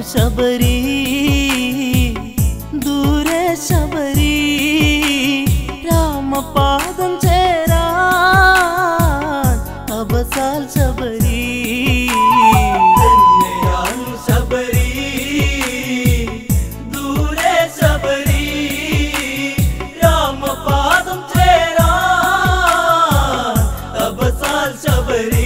ശബരി ദൂരെ ശബരി രാമപാദം ചേരാൻ അവസാൽ ശബരി തന്നെയാണു ശബരി ദൂരെ ശബരി രാമപാദം ചേരാ അബസാൽ ശബരി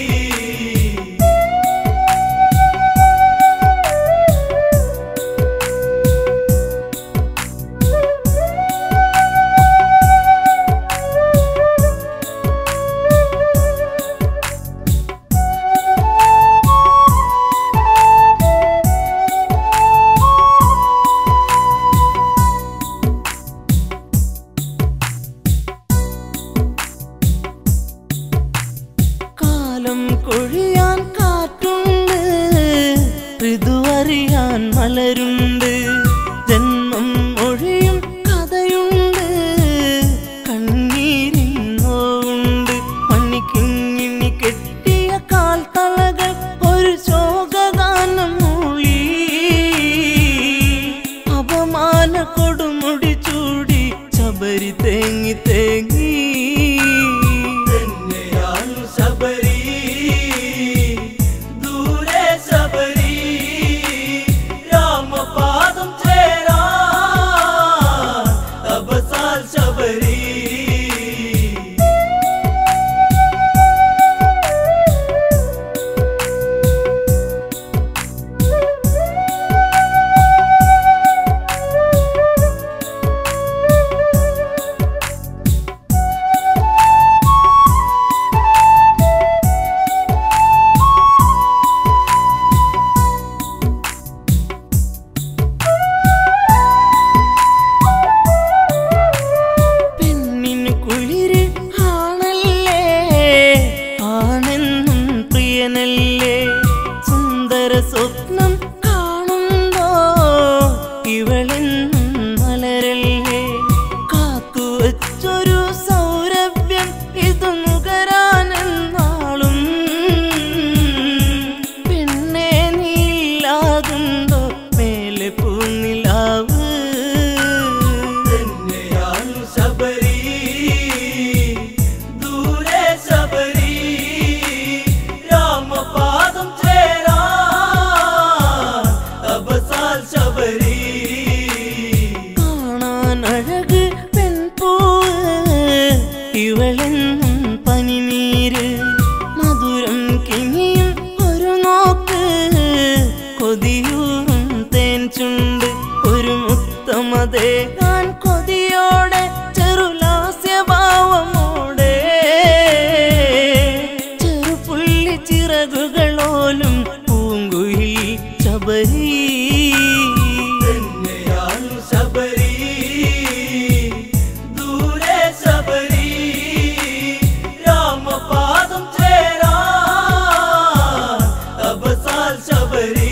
കാലം കൊഴിയാൻ കാറ്റുണ്ട് ഋതുവറിയാൻ മലരുണ്ട് ജന്മം ഒഴിയും കഥയുണ്ട് കണ്ണീരിൻ നോവുണ്ട് മണിക്കിങ്ങിണി കെട്ടിയ കാൽത്തളകൾ ഒരു ശോകഗാനം മൂളി അപമാന കൊടുമുടി ചൂടി ശബരി തേങ്ങി തേങ്ങി തന്നെയാണു ശബരി ദൂരെ ശബരി രാമപാദം ചേരാ അബസാൽ ശബരി പെണ്ണിന് കുളിര് ആണല്ലേ ആണെന്നും പ്രിയനല്ലേ സുന്ദര സ്വപ്നം കാണുമ്പോ ഇവളെന്നും മലരല്ലേ കാത്തുവച്ചൊരു സൗരഭ്യം ഇത് നുകരാനെന്നാളും പെണ്ണെ നീലാകുമ്പോ മേലെ പൂനിലാവ് തന്നെയാണു ശബരി ദൂരെ ശബരി രാമപാദം ചേരാ അബസാൽ ശബരി കാണാൻ അഴക് പെൺപൂവ് ഇവളെന്നും പനിനീര് മധുരം കിനിയും ഒരു നോക്ക് കൊതിയൂറും തേൻ ചുണ്ട് ഒരു മുത്തമതേകാൻ കൊതിയോടെ ചെറുലാസ്യഭാവമോടെ ചെറുപുള്ളി ചിറകുകളോലും പൂങ്കുയിൽ ശബരി തന്നെയാണു ശബരി ദൂരെ ശബരി രാമപാദം ചേരാ അബസാൽ ശബരി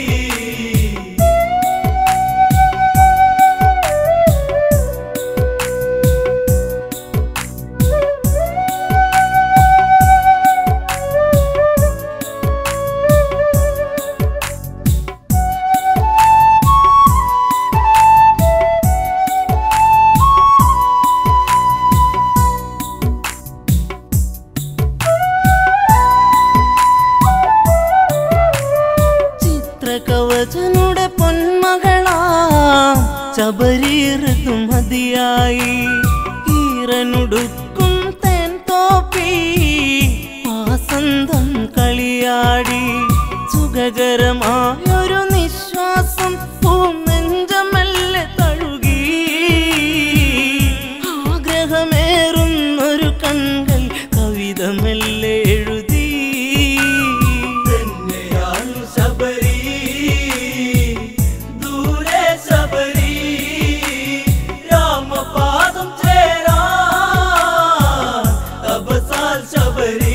ചിത്രകവചനുടെ പൊന്മകളാം ശബരി ഋതുമതിയായി ഈറനുടുക്കും തേൻ തോപ്പി വാസന്തം കളിയാടി സുഖകരമായൊരു നിശ്വാസം പൂനെഞ്ചമല്ലെ തഴുകി ആഗ്രഹമേറുന്നൊരു കൺകൾ കവിത മെല്ലെ എഴുതി തന്നെയാണു ശബരി ദൂരെ ശബരി രാമപാദം ചേരാ അബസാൽ ശബരി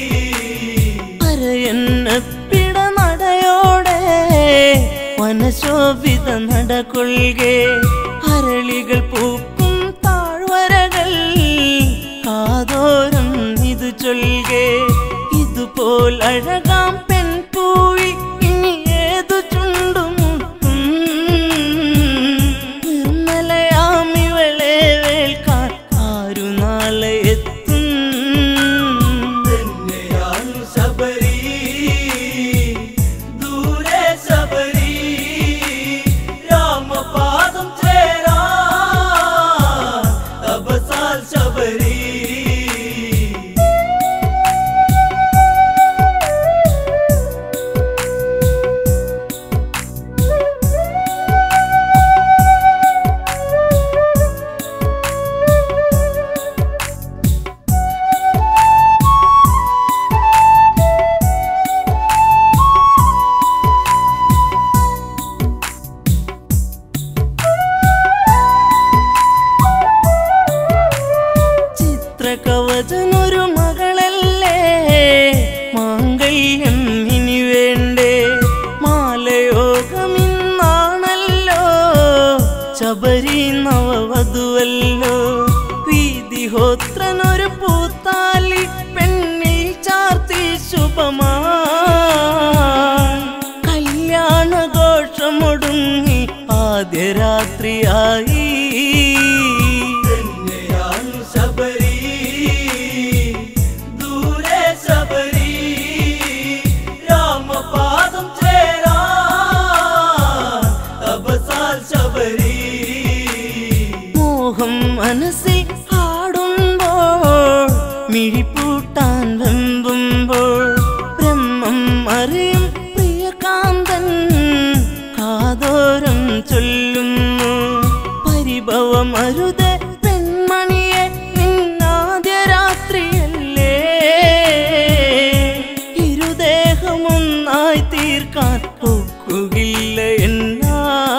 അരയന്നപ്പിട നടയോടെ വനശോഭിത നടകൊള്ളുകെ അരളികൾ പൂക്കും താഴ്വരകൾ കാതോരം ഇത് ചൊൽകെ ഇതുപോൽ അഴകാം പെൺപൂവി ഇനി ഏതു ചുണ്ടു ശബരി നവവധുവല്ലോ വീതിഹോത്രനൊരു പൂത്താലി പെണ്ണിൽ ചാർത്തി ശുഭമാ കല്യാണഘോഷമൊടുങ്ങി ആദ്യരാത്രിയായി തന്നെയാണു ശബരി ദൂരെ ശബരി രാമപാദം ചേരാ അബസാൽ ശബരി മോഹം മനസ്സിൽ ആടുമ്പോൾ മിഴിപ്പൂട്ടാൻ വെമ്പുമ്പോൾ ബ്രഹ്മം അറിയും പ്രിയകാന്തൻ കാതോരം ചൊല്ലുന്നു പരിഭവമരുത് പെൺമണിയെ നിന്നാദ്യ രാത്രിയല്ലേ ഇരുദേഹമൊന്നായി തീർക്കാൻ ഒക്കുകയില്ല എന്നാ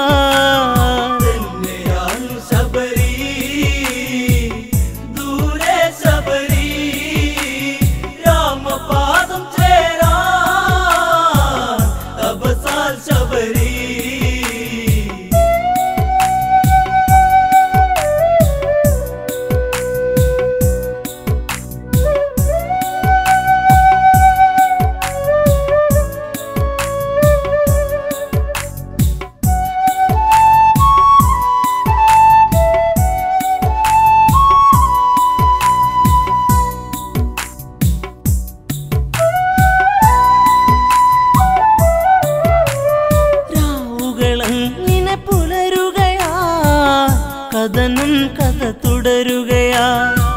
തന്നെയാണു ശബരി ദൂരെ ശബരി രാമപാദം ചേരാ അബസാൽ ശബരി രാവുകളങ്ങനെ പുലരുകയാ കഥനം കഥ തുടരുകയാ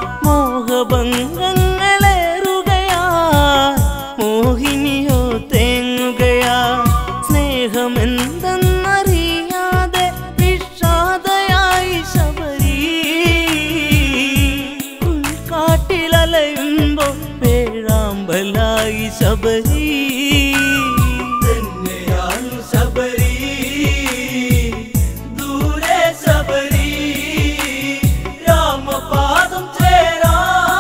മോഹഭംഗങ്ങളേറുകയാ മോഹിനിയോ തേങ്ങുകയാ സ്നേഹമെന്തെന്നറിയാതെ വിഷാദയായി ശബരി ഉൾക്കാട്ടിലലയുമ്പോ പേഴാമ്പലായി ശബരി തന്നെയാണു ശബരി ദൂരെ ശബരി രാമപാദം ചേരാ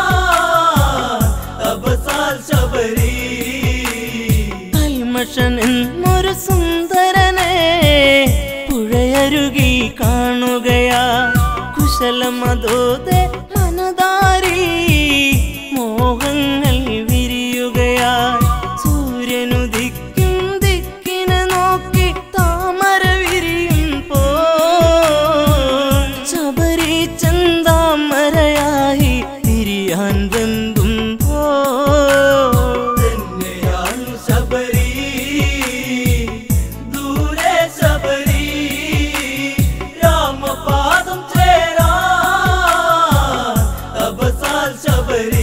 അബസാൽ ശബരി കൈമഷൻ എന്നൊരു സുന്ദരനെ പുഴയരുകിൽ കാണുകയാ കുശലമതോതെ മനതാരി മോഹങ്ങൾ വിരിയുകയാ സൂര്യനുദിക്കും ദിക്കിനെ നോക്കി താമര വിരിയും പോ ശബരി ചന്താമരയായി തിരിയാൻ വെമ്പും പോ തന്നെയാണു ശബരി ദൂരെ ശബരി രാമപാദം ചേരാ അബസാൽ ശബരി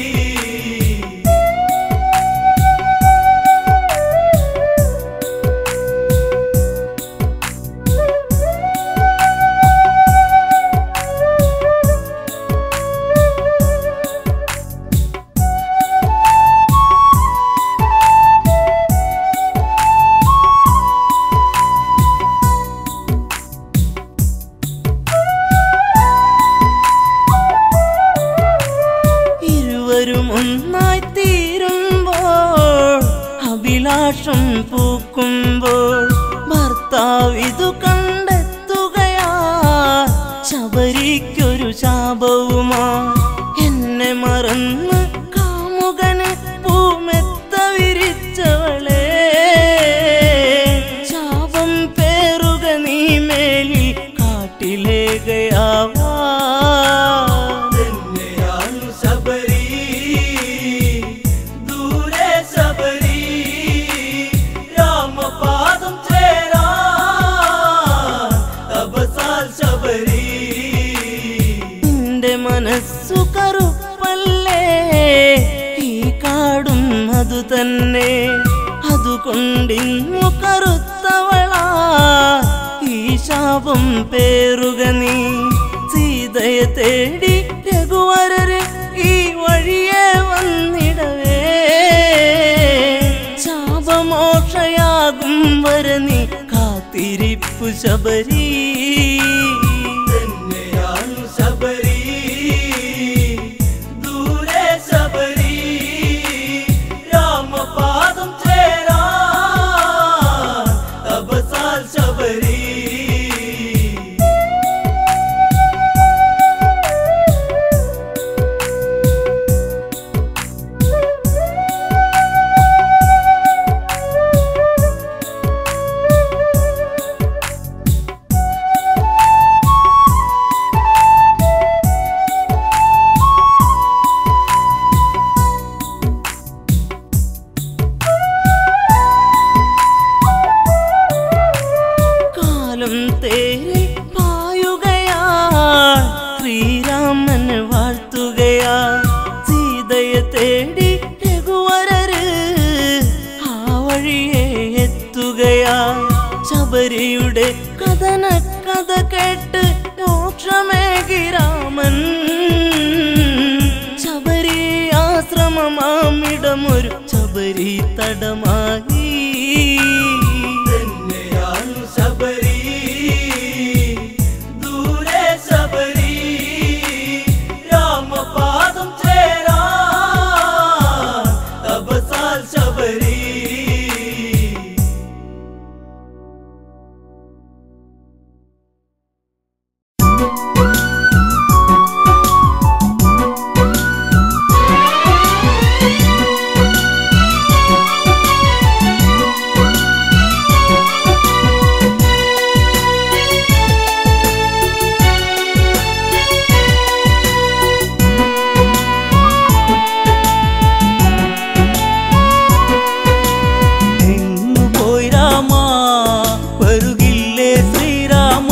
ഇരുവരും ഒന്നായി തീരുമ്പോൾ അഭിലാഷം പൂക്കുമ്പോൾ ഭർത്താവ് ഇതു കണ്ടെത്തുകയാ ശബരിക്കൊരു ശാപവുമാ എന്നെ മറന്ന് കാമുകന് പൂമെത്ത വിരിച്ചവളെ ശാപം പേറുക നീ മേലിൽ കാട്ടിലേകയാവാ തന്നെയാണു ശബരി ദൂരെ ശബരി രാമപാദം ചേരാ അബസാൽ ശബരി നിന്റെ മനസ്സു കറുപ്പല്ലേ ഈ കാടും അതു തന്നെ അതുകൊണ്ടിന്നു കറുത്തവളാ ഈ ശാപം പേറുക നീ സീതയെ തേടി രഘുവരര് ഈ വഴിയെ വന്നിടവേ ശാപമോക്ഷയാകും വര നീ കാത്തിരിപ്പു ശബരി തന്നെയാണു ശബരി ദൂരെ ശബരി രാമപാദം ചേരാ അബസാൽ ശബരി ശബരിയുടെ കഥന കഥ കേട്ട് മോക്ഷമേകി രാമൻ ശബരി ആശ്രമമാമിടമൊരു ശബരി തടമായി തന്നെയാണ് ശബരി ദൂരെ ശബരി രാമപാദം ചേരാ തപസാൽ ശബരി എങ്ങു പോയി രാമ വരുകില്ലേ ശ്രീരാമ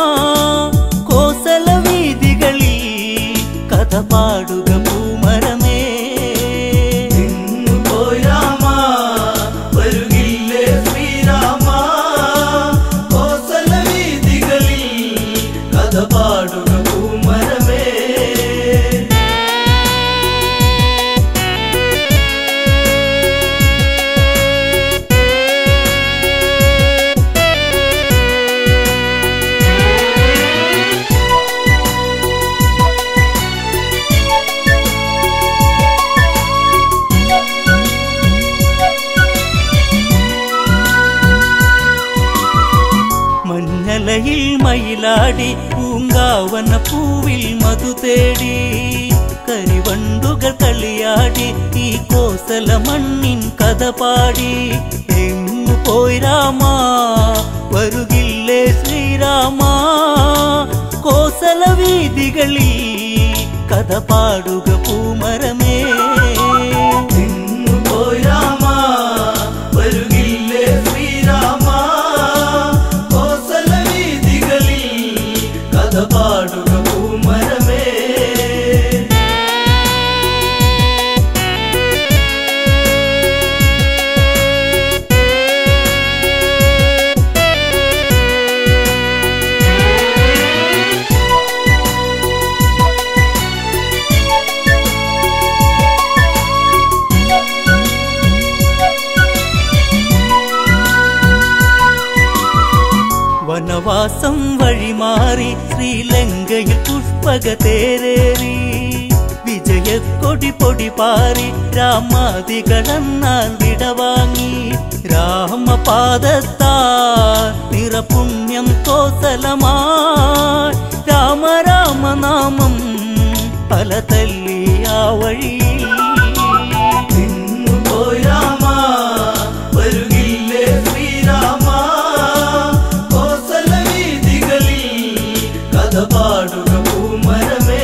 കോസല വീതികളിൽ കഥ പാടുക പൂമരമേ എങ്ങു പോയി രാമ വരുകില്ലേ ശ്രീരാമ കോസല വീതികളിൽ കഥ പാടുക പൂമരമേ മഞ്ഞലയിൽ മയിലാടി പൂങ്കാവന പൂവിൽ മധു തേടി കരിവണ്ടുകൾ കളിയാടി ഈ കോസല മണ്ണിൻ കഥ പാടി എങ്ങു പോയി രാമ വരുകില്ലേ ശ്രീരാമ കോസല വീതികളിൽ കഥ പാടുക പൂമരമേ എങ്ങു പോയി രാമ വരുകില്ലേ ശ്രീരാമ കോസല വീതികളിൽ കഥ പാടുക പൂമരമേ വനവാസം വഴിമാറി ശ്രീലങ്കയിൽ പുഷ്പക തേരേറി വിജയക്കൊടി പൊടി പാറി രാമാതികളെന്നാൽ വിടവാങ്ങി രാമപാദത്താ നിറപുണ്യം കോസലമായി രാമ രാമനാമം പല തല്ലി ആ വഴിയിൽ എങ്ങു പോയി രാമ വരുകില്ലേ ശ്രീരാമ കോസല വീതികളിൽ കഥ പാടുക പൂമരമേ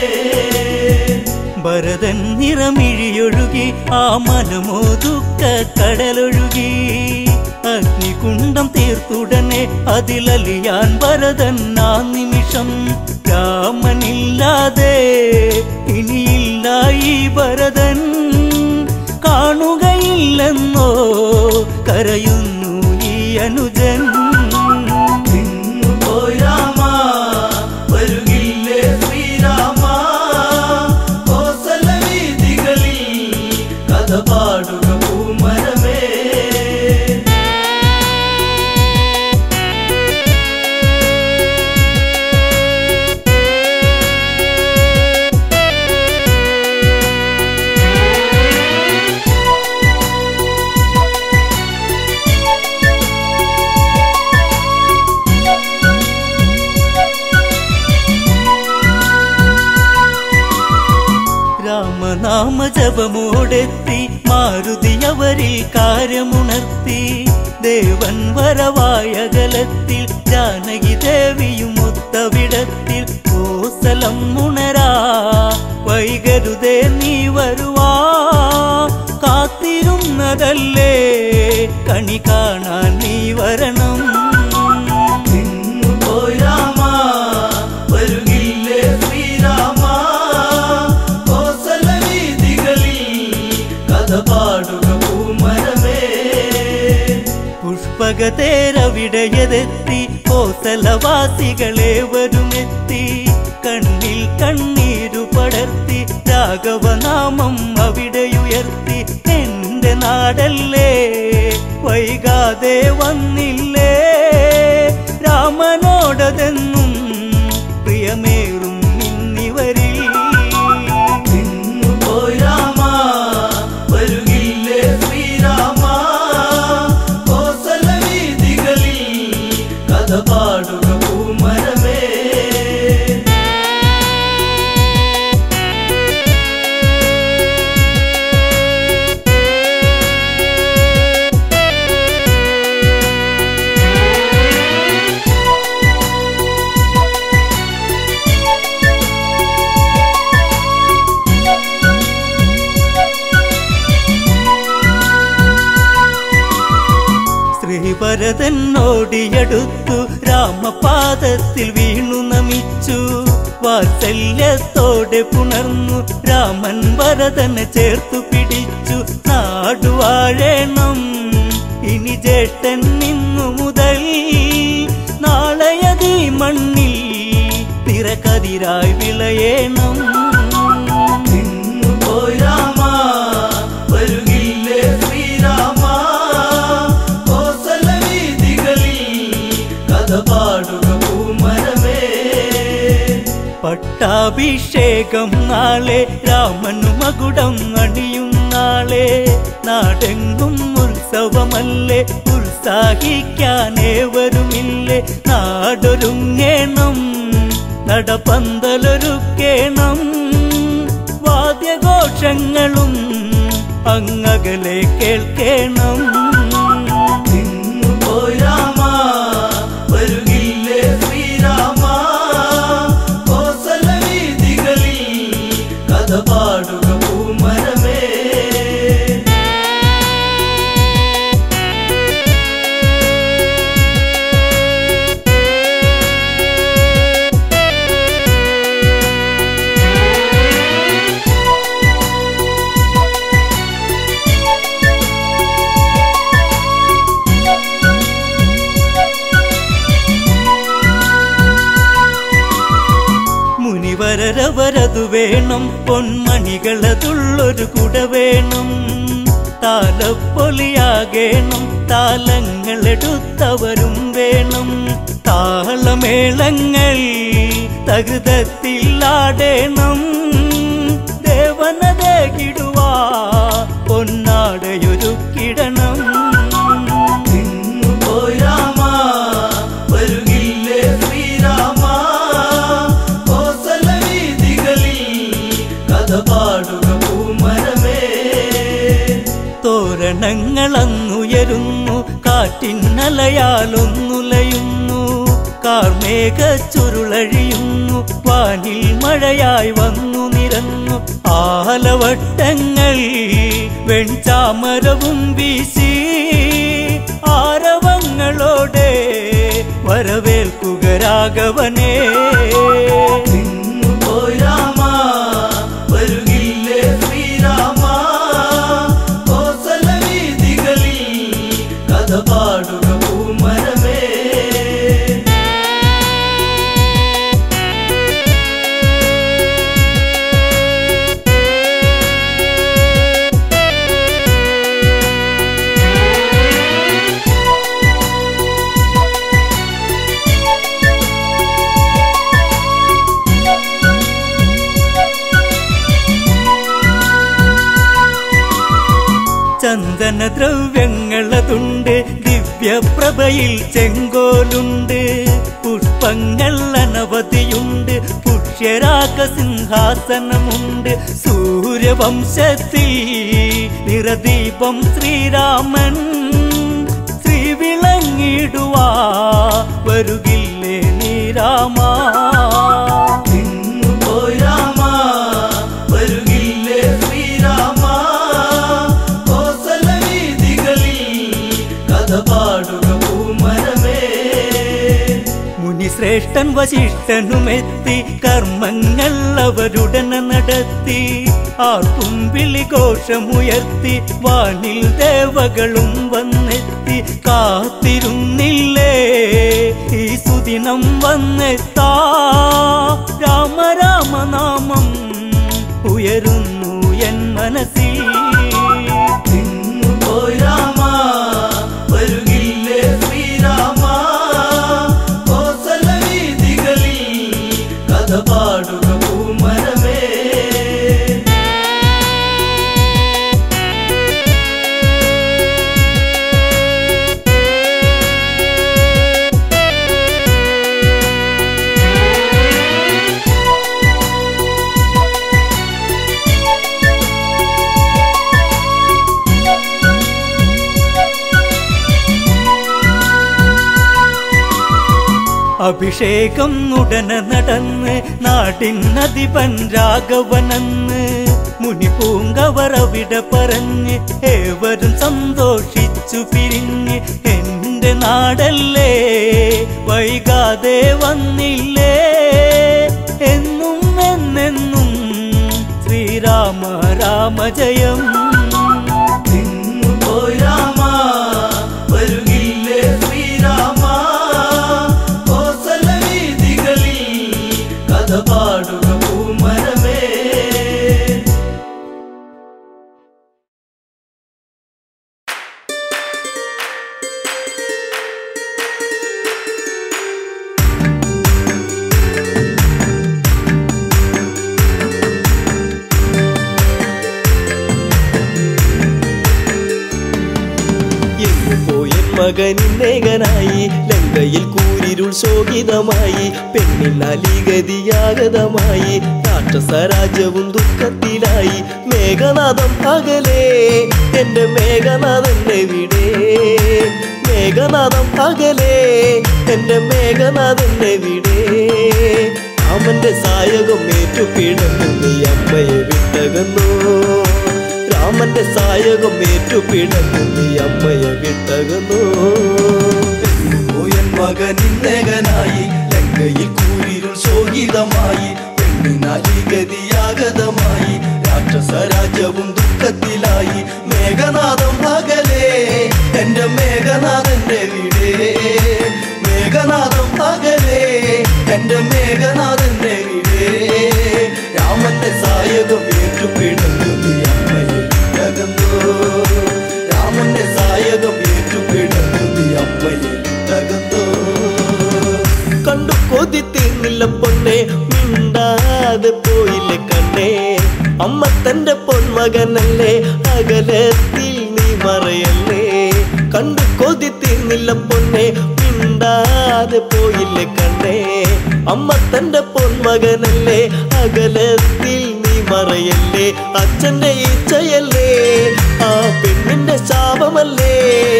ഭരതൻ നിറമിഴിയൊഴുകി ആ മനമോ ദുഃഖ കടലൊഴുകി അഗ്നികുണ്ഡം തീർത്തുടനെ അതിലലിയാൻ ഭരതൻ ആ നിമിഷം രാമനില്ലാതെ ഇനിയില്ല ഈ ഭരതൻ കാണുകയില്ലെന്നോ കരയുന്നു ഈ അനുജൻ എങ്ങു പോയി രാമ വരുകില്ലേ ശ്രീരാമ കോസല വീതികളിൽ കഥ പാടുക പൂമരമേ രാമനാമ ജപമോടെത്തി മാരുതി അവരിൽ കാര്യമുണർത്തി ദേവൻ വരവായകലത്തിൽ ജാനകി ദേവിയും ഒത്തവിടത്തിൽ കോസലം ഉണരാ വൈകരുതേ നീ വരുവാ കാത്തിരുന്നതല്ലേ കണി കാണാൻ നീ വരണം എങ്ങു പോയി രാമ വരുകില്ലേ ശ്രീരാമ കോസല വീതികളിൽ കഥ പാടുക പൂമരമേ പുഷ്പകതേരവിടയ വാങ്ങിയതെത്തി കോസലവാസികളേവരുമെത്തി കണ്ണിൽ കണ്ണീരു പടർത്തി രാഘവനാമം അവിടെയുയർത്തി എന്റെ നാടല്ലേ വൈകാതെ വന്നില്ലേ രാമനോടതെന്നും പ്രിയമേറും ഇന്നിവരിൽ നിന്നു പോയി രാമ വരുകില്ലേ ശ്രീരാമ കോസല വീതികളിൽ കഥ പാടുക പൂമരമേ ശ്രീഭരതനോടിയടുത്തു രാമപാദത്തിൽ വീണു നമിച്ചു വാത്സല്യത്തോടെ പുണർന്നു രാമൻ ഭരതനെ ചേർത്തു പിടിച്ചു നാടുവാഴേണം ഇനി ജേട്ടൻ നിന്നു മുതൽ നാളെയതീ മണ്ണിൽ തിരക്കതിരായി വിളയേണം നിന്നു പോയി രാമ വരുകില്ലേ ശ്രീരാമ കോസല വീതികളിൽ കഥ പാടുക പൂമരമേ പട്ടാഭിഷേകം നാളെ രാമനു മകുടം അണിയും നാളെ നാടെങ്ങും ഉത്സവമല്ലേ ഉത്സാഹിക്കാനേവരുമില്ലേ നാടൊരുങ്ങേണം നടപ്പന്തലൊരുക്കേണം വാദ്യഘോഷങ്ങളും അങ്ങകലെ കേൾക്കേണം നിന്നു പോയി രാമ വരുകില്ലേ ശ്രീരാമ കോസല വീതികളിൽ കഥ പാടുക പൂമരമേ മുനിവരരവരതു വേണം പൊന്മണികളതുള്ളൊരു കുട വേണം താലപ്പൊലിയാകേണം താലങ്ങളെടുത്തവരും വേണം താളമേളങ്ങൾ തകൃതത്തിലാടേണം ദേവനതേ കിടുവാ പൊന്നാടയൊരുക്കിടണം നിന്നു പോയി രാമ വരുകില്ലേ ശ്രീരാമ കോസല വീതികളിൽ കഥ പാടുക പൂമരമേ തോരണങ്ങളങ്ങുയരുന്നു കാറ്റിന്നലയാലൊന്നുലയുന്നു കാർമേഘ ചുരുളഴിയുന്നു വാനിൽ മഴയായി വന്നു നിരന്നു ആലവട്ടങ്ങൾ വെൺചാമരവും വീശി ആരവങ്ങളോടെ വരവേൽക്കുക രാഘവനേ നിന്നു പോയി രാമ വരുകില്ലേ ശ്രീരാമ കോസല വീതികളിൽ കഥ പാടുക പൂമരമേ ചന്ദന ദ്രവ്യങ്ങളതുണ്ട് ദിവ്യപ്രഭയിൽ ചെങ്കോലുണ്ട് പുഷ്പങ്ങൾ അനവധിയുണ്ട് പുഷ്യരാഗ സിംഹാസനമുണ്ട് സൂര്യവംശത്തിൽ നിറദീപം ശ്രീരാമൻ ശ്രീവിളങ്ങിടുവാ വരുകില്ലേ നീരാമാ നിന്നു പോയി രാമ വരുകില്ലേ ശ്രീരാമ കോസല വീതികളിൽ കഥ പാടുക പൂമരമേ മുനിശ്രേഷ്ഠൻ വശിഷ്ഠനുമെത്തി കർമ്മങ്ങൾ അവരുടനെ നടത്തി ആർക്കും വിളിഘോഷമുയർത്തി വാനിൽ ദേവകളും വന്നെത്തി കാത്തിരുന്നില്ലേ ഈ സുദിനം വന്നെത്താ രാമ രാമനാമം ഉയരുന്നു എൻ മനസ്സിൽ നിന്നു പോയി രാമ വരുകില്ലേ ശ്രീരാമ കോസല വീതികളിൽ കഥ പാടുക പൂമരമേ അഭിഷേകം ഉടനെ നടന്ന് നാടിനധിപൻ രാഘവനെന്ന് മുനി പൂങ്കവർ അവിടെ പറഞ്ഞ് ഏവരും സന്തോഷിച്ചു പിരിഞ്ഞ് എന്റെ നാടല്ലേ വൈകാതെ വന്നില്ലേ എന്നും എന്നെന്നും ശ്രീരാമ രാമജയം നിന്നു പോയി രാമ വരുകില്ലേ ശ്രീരാമ കോസല വീതികളിൽ കഥ പാടുക പൂമരമേ എങ്ങു പോയൻ മകനിന്നേകനായി ലങ്കയിൽ കൂരിരുൾ ശോകിതമായി പെണ്ണിനാലിഗതിയാഗതമായി രാക്ഷസരാജ്യവും ദുഃഖത്തിലായി മേഘനാഥം അകലേ എന്റെ മേഘനാഥന്റെ വിടെ മേഘനാഥം അകലേ എന്റെ മേഘനാഥന്റെ വിടെ രാമന്റെ സായകം ഏറ്റുപിഴന്നു നീ അമ്മയെ വിട്ടകന്നു രാമന്റെ സായകം ഏറ്റുപിഴന്നു നീ അമ്മയെ വിട്ടകന്നു പോയൻ മകനിന്നകനായി ലങ്കയിൽ കൂരിരുൾ ശോകിതമായി പെണ്ണിനാലിഗതിയാഗതമായി രാക്ഷസരാജ്യവും ദുഃഖത്തിലായി മേഘനാഥം അകലേ എന്റെ മേഘനാഥന്റെ വീടേ മേഘനാഥം അകലേ എന്റെ മേഘനാഥന്റെ വീടേ രാമന്റെ സായകം ഏറ്റുപിഴന്നു നീ അമ്മയെ തകർന്നു രാമന്റെ സായകം ഏറ്റുപിഴന്നു നീ അമ്മയെ തകർന്നു കണ്ടു കൊതി തീർന്നില്ല പൊന്നെ മിണ്ടാതെ പോയില്ലേ കണ്ണേ അമ്മ തന്റെ പൊന്മകനല്ലേ അകലത്തിൽ നീ മറയല്ലേ കണ്ടു കൊതി തീർന്നില്ല പൊന്നെ മിണ്ടാതെ പോയില്ലേ കണ്ണേ അമ്മ തന്റെ പൊന്മകനല്ലേ അകലത്തിൽ നീ മറയല്ലേ അച്ഛന്റെ ഇച്ഛയല്ലേ ആ പെണ്ണിന്റെ ശാപമല്ലേ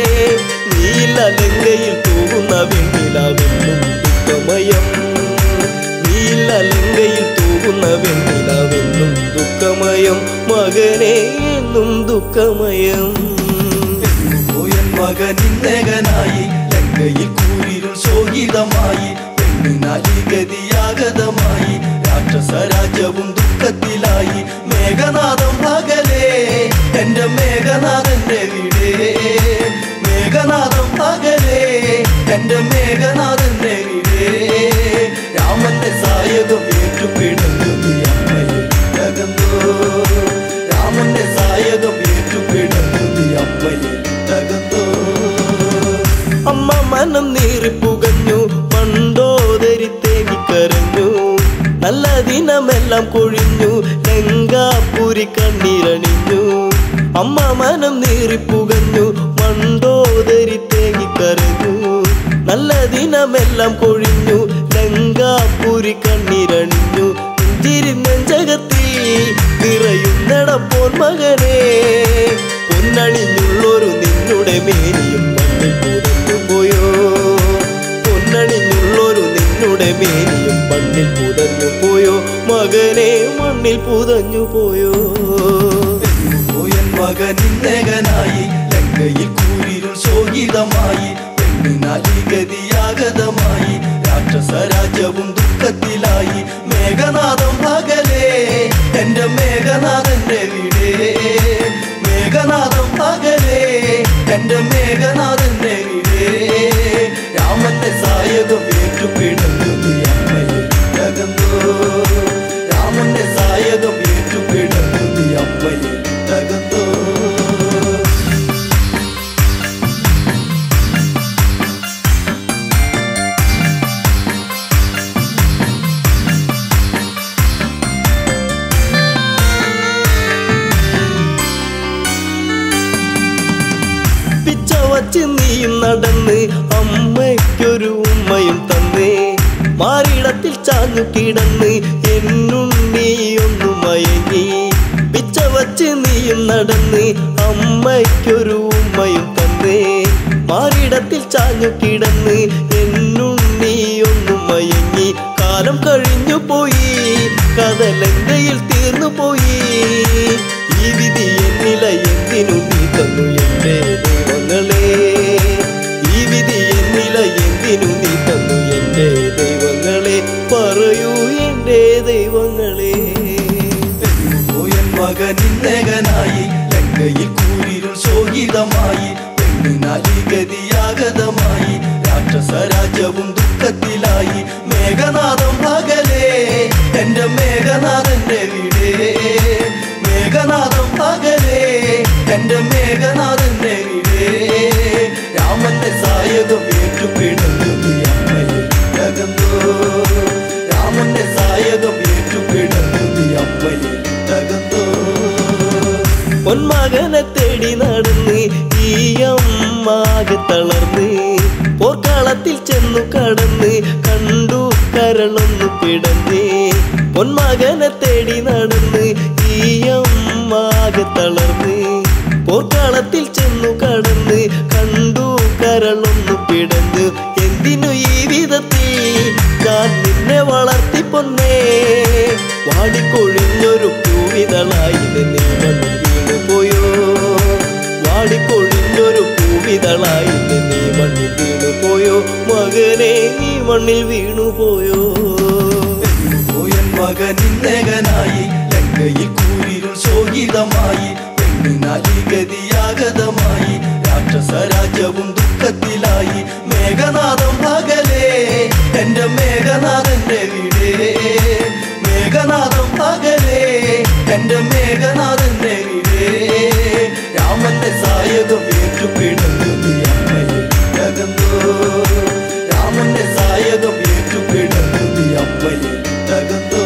നീല ലങ്കയിൽ തൂകുന്ന വെണ്ണിലാവെന്നും ദുഃഖമയം നീല ലങ്കയിൽ തൂകുന്ന വെണ്ണിലാവെന്നും ദുഃഖമയം മകനെ എന്നും ദുഃഖമയം പോയൻ മകനിന്നകനായി ലങ്കയിൽ കൂരിരുൾ ശോകിതമായി പെണ്ണിനാലിഗതിയാഗതമായി രാക്ഷസരാജ്യവും ദുഃഖത്തിലായി മേഘനാഥം അകലേ എന്റെ മേഘനാഥന്റെ വീടേ മേഘനാഥം അകലേ എന്റെ മേഘനാഥന്റെ വീടേ രാമന്റെ സായകം ഏറ്റുപിടന്നു നീ അമ്മയെ തകർന്നു രാമന്റെ സായകം ഏറ്റുപിടന്നു നീ അമ്മയെ തകർന്നു അമ്മ മനം നീറിപ്പുകഞ്ഞു മണ്ടോദരി തേങ്ങിക്കരഞ്ഞു നല്ല ദിനമെല്ലാം കൊഴിഞ്ഞു ലങ്കാപുരി കണ്ണീരണിഞ്ഞു അമ്മ മനം നീറിപ്പുകഞ്ഞു മണ്ടോദരി തേങ്ങിക്കരഞ്ഞു നല്ല ദിനമെല്ലാം കൊഴിഞ്ഞു ലങ്കാപുരി കണ്ണീരണിഞ്ഞു നെഞ്ചിരി നെഞ്ചകത്തിൽ നിറയുന്നട പോൻ മകനെ പൊന്നണിഞ്ഞുള്ളൊരു നിന്നുടെ മേനിയും മണ്ണിൽ പുതഞ്ഞു പോയോ പൊന്നണിഞ്ഞുള്ളൊരു നിന്നുടെ മേനിയും മണ്ണിൽ പുതഞ്ഞു പോയോ മകനെ മണ്ണിൽ പുതഞ്ഞു പോയോ പോയൻ മകനിന്നകനായി ലങ്കയിൽ കൂരിരുൾ ശോകിതമായി പെണ്ണിനാലിഗതിയാഗതമായി രാക്ഷസരാജ്യവും ദുഃഖത്തിലായി മേഘനാഥം അകലേ എന്റെ മേഘനാഥന്റെ വീടേ മേഘനാഥം അകലേ എന്റെ മേഘനാഥന്റെ നടന്ന് അമ്മയ്ക്കൊരു ഉമ്മയും തന്നേ മാറിടത്തിൽ ചാഞ്ഞു കിടന്ന് എന്നുണ്ണിയൊന്നു മയങ്ങി പിച്ച വച്ച് നീയും നടന്ന് അമ്മയ്ക്കൊരു ഉമ്മയും തന്നേ മാറിടത്തിൽ ചാഞ്ഞു കിടന്ന് എന്നുണ്ണിയൊന്നു മയങ്ങി കാലം കഴിഞ്ഞു പോയി കഥലങ്കയിൽ തീർന്നു പോയി ഈ വിധി എന്നില എന്തിനു നീ തന്നു എന്റെ ദൈവങ്ങളെ ഈ വിധി എന്നില എന്തിനു നീ തന്നു എന്റെ ദൈവങ്ങളെ പറയൂ എന്റെ ദൈവങ്ങളെ പോയൻ മകനിന്നകനായി ലങ്കയിൽ കൂരിരുൾ ശോകിതമായി പെണ്ണിനാലിഗതിയാഗതമായി രാക്ഷസ രാജ്യവും ദുഃഖത്തിലായി മേഘനാഥം പകലേ എന്റെ മേഘനാഥന്റെ വീടേ മേഘനാഥം പകലേ എന്റെ മേഘനാഥന്റെ വീടേ രാമന്റെ സായകം ഏറ്റുപിടുന്നു നീ അമ്മയെ തകർന്നോ രാമന്റെ സായകം ഏറ്റുപിടുന്നു നീ അമ്മയെ തകർന്നോ പൊന്മകനെ തേടി നടന്ന് ഈ അമ്മാകെ തളർന്ന് പോർക്കളത്തിൽ ചെന്നു കടന്ന് കണ്ടു കരളൊന്നു പിടന്ന് പൊന്മകനെ തേടി നടന്ന് ഈ അമ്മാകെ തളർന്ന് പോർക്കളത്തിൽ ചെന്നു കടന്ന് കണ്ടു കരളൊന്നു പിടന്ന് എന്തിനു ഈ വിധത്തിൽ ഞാൻ നിന്നെ വളർത്തി പൊന്നേ വാടിക്കൊഴിഞ്ഞൊരു പൂവിതളായി നീ മണ്ണിൽ വീണു പോയോ വാടിക്കൊഴിഞ്ഞൊരു പൂവിതളായി നീ മണ്ണിൽ വീണു പോയോ മകനെ നീ മണ്ണിൽ വീണു പോയോ പോയൻ മകനിന്നകനായി ലങ്കയിൽ കൂരിരുൾ ശോകിതമായി പെണ്ണിനാലിഗതിയാഗതമായി രാക്ഷസ രാജ്യവും ദുഃഖത്തിലായി മേഘനാഥം പകലേ എന്റെ മേഘനാഥന്റെ വീടേ മേഘനാഥം പകലേ എന്റെ മേഘനാഥന്റെ വീടേ രാമന്റെ സായകം ഏറ്റുപിടുന്നു നീ അമ്മയെ തകർന്നോ രാമന്റെ സായകം ഏറ്റുപിടുന്നു നീ അമ്മയെ തകർന്നോ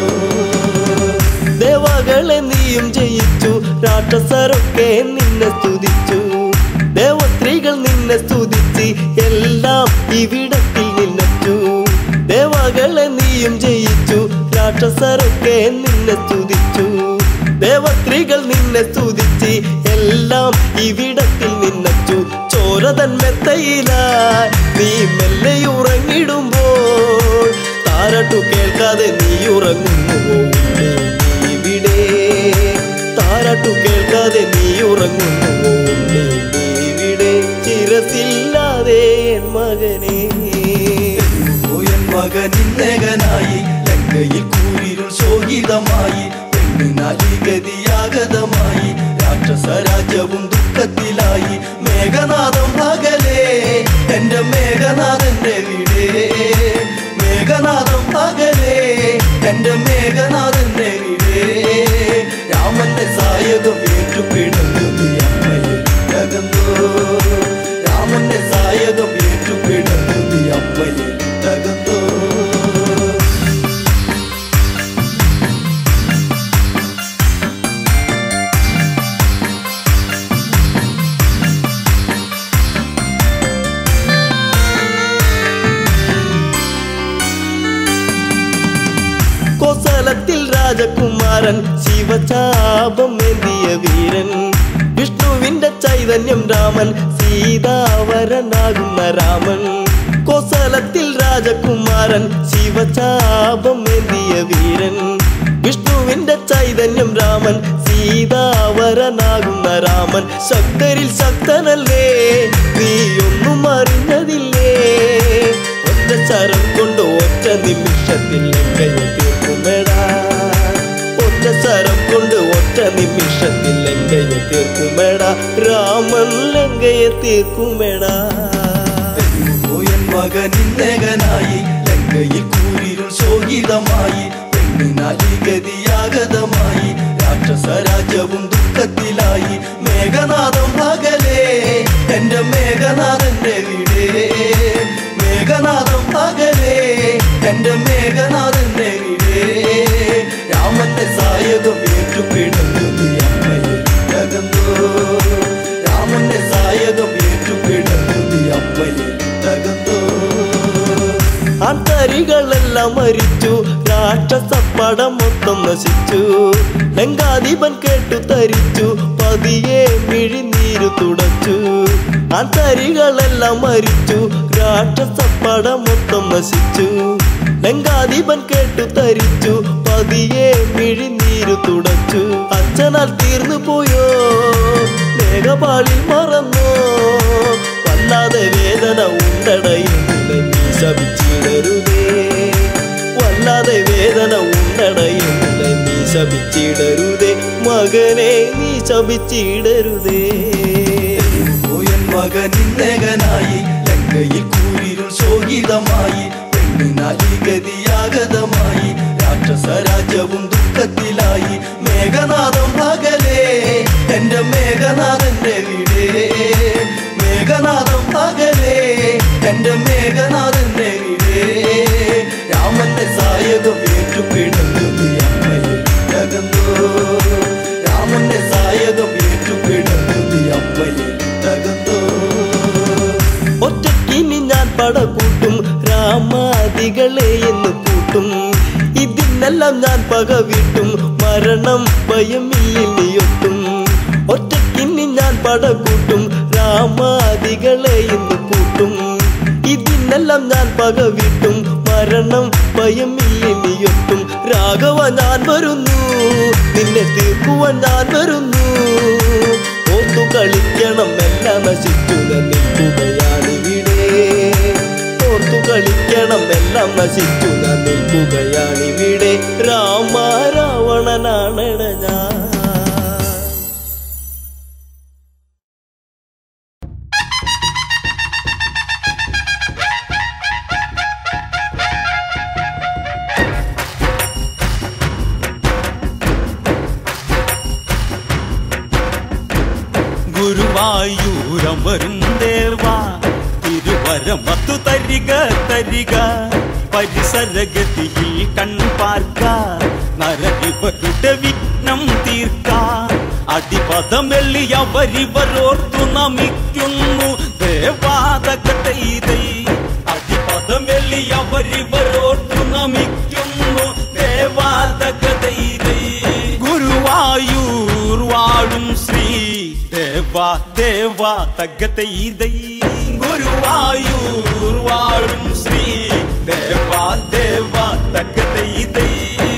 ദേവകളെ നീയും ജയിച്ചു രാക്ഷസരൊക്കെ നിന്നെ സ്തുതിച്ചു ദേവസ്ത്രീകൾ നിന്നെ സ്തുതിച്ച് എല്ലാം ഇവിടത്തിൽ നിന്നച്ചു ദേവകളെ നീയും ജയിച്ചു രാക്ഷസരൊക്കെ നിന്നെ സ്തുതിച്ചു ദേവസ്ത്രീകൾ നിന്നെ സ്തുതിച്ച് എല്ലാം ഇവിടത്തിൽ നിന്നച്ചു ചോരതൻ മെത്തയിലായി നീ മെല്ലെ ഉറങ്ങിടുമ്പോൾ താരട്ടു കേൾക്കാതെ നീ ഉറങ്ങുന്നുവോ ഉണ്ണി നീ ഇവിടെ താരാട്ടു കേൾക്കാതെ നീ ഉറങ്ങുന്നുവോ ഉണ്ണി നീ ഇവിടെ ചിരസില്ലാതെ എൻ മകനെ പോയൻ മകനിന്നകനായി ലങ്കയിൽ കൂരിരുൾ ശോകിതമായി പെണ്ണിനാലിഗതിയാഗതമായി രാക്ഷസ രാജ്യവും ദുഃഖത്തിലായി മേഘനാഥം പകലേ എന്റെ മേഘനാഥന്റെ വീടേ മേഘനാഥം പകലേ എന്റെ മേഘനാഥന്റെ വീടേ രാമന്റെ സായകം ഏറ്റുപിടുന്നു നീ അമ്മയെ തകർന്നോ രാമന്റെ സായകം ഏറ്റുപിടുന്നു നീ അമ്മയെ തകർന്നോ കോസലത്തിൽ രാജകുമാരൻ ശിവചാപം ഏന്തിയ വീരൻ വിഷ്ണുവിന്റെ ചൈതന്യം രാമൻ സീതാവരനാകുന്ന രാമൻ കോസലത്തിൽ രാജകുമാരൻ ശിവചാപം ഏന്തിയ വീരൻ വിഷ്ണുവിന്റെ ചൈതന്യം രാമൻ സീതാവരനാകുന്ന രാമൻ ശക്തരിൽ ശക്തനല്ലേ നീ ഒന്നും അറിഞ്ഞതില്ലേ ഒറ്റ ചരം കൊണ്ട് ഒറ്റ നിമിഷത്തിൽ ലങ്കയെ തീർക്കുമെടാ ഒറ്റ ചരം കൊണ്ട് ഒറ്റ നിമിഷത്തിൽ ലങ്കയെ തീർക്കുമെടാ രാമൻ ലങ്കയെ തീർക്കുമെടാ പോയൻ മകനിന്നകനായി ലങ്കയിൽ കൂരിരുൾ ശോകിതമായി പെണ്ണിനാലിഗതിയാഗതമായി രാക്ഷസ രാജ്യവും ദുഃഖത്തിലായി മേഘനാഥം പകലേ എന്റെ മേഘനാഥന്റെ വീടേ മേഘനാഥം പകലേ എന്റെ മേഘനാഥന്റെ വീടേ രാമന്റെ സായകം ഏറ്റുപിടുന്നു നീ അമ്മയെ തകർന്നോ രാമന്റെ സായകം ഏറ്റുപിടുന്നു നീ അമ്മയെ തരികളെല്ലാം മരിച്ചു രാക്ഷസപ്പടം മൊത്തം നശിച്ചു ലങ്കാധിപൻ കേട്ടു തരിച്ചു പതിയെ മിഴിനീരു തുടച്ചു ആ തരികളെല്ലാം മരിച്ചു രാക്ഷസപ്പടം മൊത്തം നശിച്ചു ലങ്കാധിപൻ കേട്ടു തരിച്ചു പതിയെ മിഴിനീരു തുടച്ചു അച്ഛനാൽ തീർന്നു പോയോ മേഘപാളിൽ മറന്നോ വല്ലാതെ വേദന ഉണ്ടടയെന്നില്ല നീ ശപിച്ചിടരുതേ വല്ലാതെ വേദന ഉണ്ടടയെന്നില്ല നീ ശപിച്ചിടരുതേ മകനെ നീ ശപിച്ചിടരുതേ പോയൻ മകൻ ഇന്നകനായി ലങ്കയിൽ കൂരിരുൾ ശോകിതമായി പെണ്ണിനാലിഗതിയാഗതമായി രാക്ഷസ രാജ്യവും ദുഃഖത്തിലായി മേഘനാഥം പകലേ എന്റെ മേഘനാഥന്റെ വീടേ മേഘനാഥം പകലേ എന്റെ മേഘനാഥന്റെ വീടേ രാമന്റെ സായകം ഏറ്റുപിടന്നു അമ്മയിൽ തകർന്നോ രാമന്റെ സായകം ഏറ്റുപിടന്നു അമ്മയിൽ തകർന്നോ ഒറ്റക്കിനി ഞാൻ പടകൂട്ടും രാമാദികളെ എന്ന് കൂട്ടും ഇതിനെല്ലാം ഞാൻ പകവിട്ടും മരണം ഭയമില്ലിയൊട്ടും ഒറ്റക്കിനി ഞാൻ പടകൂട്ടും രാമാദികളെ എന്ന് കൂട്ടും ഇതിനെല്ലാം ഞാൻ പകവിട്ടും മരണം ഭയമില്ലിയൊട്ടും രാഘവ ഞാൻ വരുന്നു നിന്നെ തീർക്കുവാൻ ഞാൻ വരുന്നു ഓർത്തു കളിക്കണം എല്ലാം നശിച്ചു നിൽക്കുകയാണിവിടെ ഓർത്തു കളിക്കണം എല്ലാം നശിച്ചു നിൽക്കുകയാണിവിടെ രാമ രാവണനാണട ഞാൻ ഗുരുവായൂരമരും ദേവാ തിരുവരമത്തു തരിക തരിക പരിസരഗതിയിൽ കൺപാർക്ക നരകിവരുടെ വിഘ്നം തീർക്ക അടിപദമെള്ളിയവരിവരോർത്തു നമിക്കുന്നു ദേവാതകതൈതൈ അടിപദമെള്ളിയവരിവരോർത്തു നമിക്കുന്നു ദേവാതകതൈതൈ ഗുരുവായൂർ വാഴും ശ്രീ ദേവാ ദേവാ തകതൈതൈ ഗുരുവായൂർ വാഴും ശ്രീ ദേവാ ദേവാ തകതൈതൈ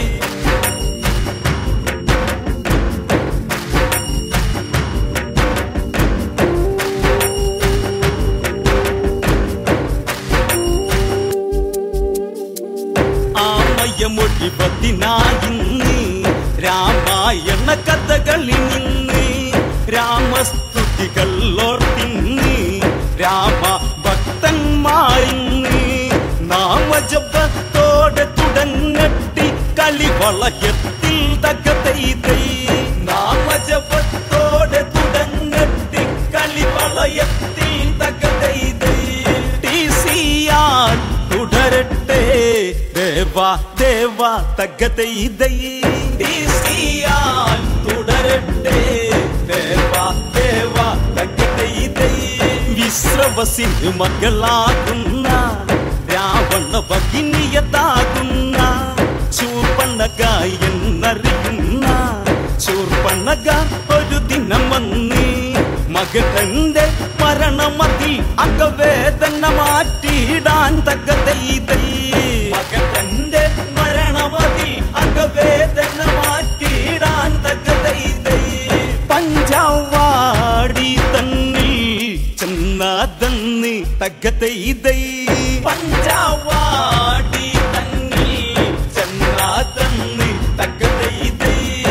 ആമയമൊഴിപത്തിനായിന്ന് രാമായണ കഥകളിൽ നിന്ന് രാമസ്തുതികൾ ഓർത്തിന്ന് രാമ ഭക്തന്മാരിന്ന് നാമജപത്തോടെ തുടങ്ങട്ടി കളിവളയത്തിൽ തകതൈതൈ നാമജപത്തോടെ തുടങ്ങട്ടി കളിവളയത്തിൽ തകതൈതൈ ടി സിയാൻ തുടരട്ടെ ദേവാ ദേവാ തകതൈതൈ ടി സിയാൻ തുടരട്ടെ ദേവാ ദേവാ തകതൈതൈ വിശ്രവസിന് മകളാകുന്ന രാവണ ഭഗിനിയതാകുന്ന ചൂർപ്പണക എന്നറിയുന്ന ചൂർപ്പണക ഒരു ദിനം വന്നേ മകന്റെ മരണമതിൽ അകവേദന മാറ്റിയിടാൻ തകതൈതൈ മകന്റെ മരണമതിൽ അകവേദന മാറ്റിയിടാൻ തകതൈതൈ പഞ്ചാവാടി തന്നിൽ ചെന്നാതന്ന് തകതൈതൈ പഞ്ചാവാടി തന്നിൽ ചെന്നാതന്ന് തകതൈതൈ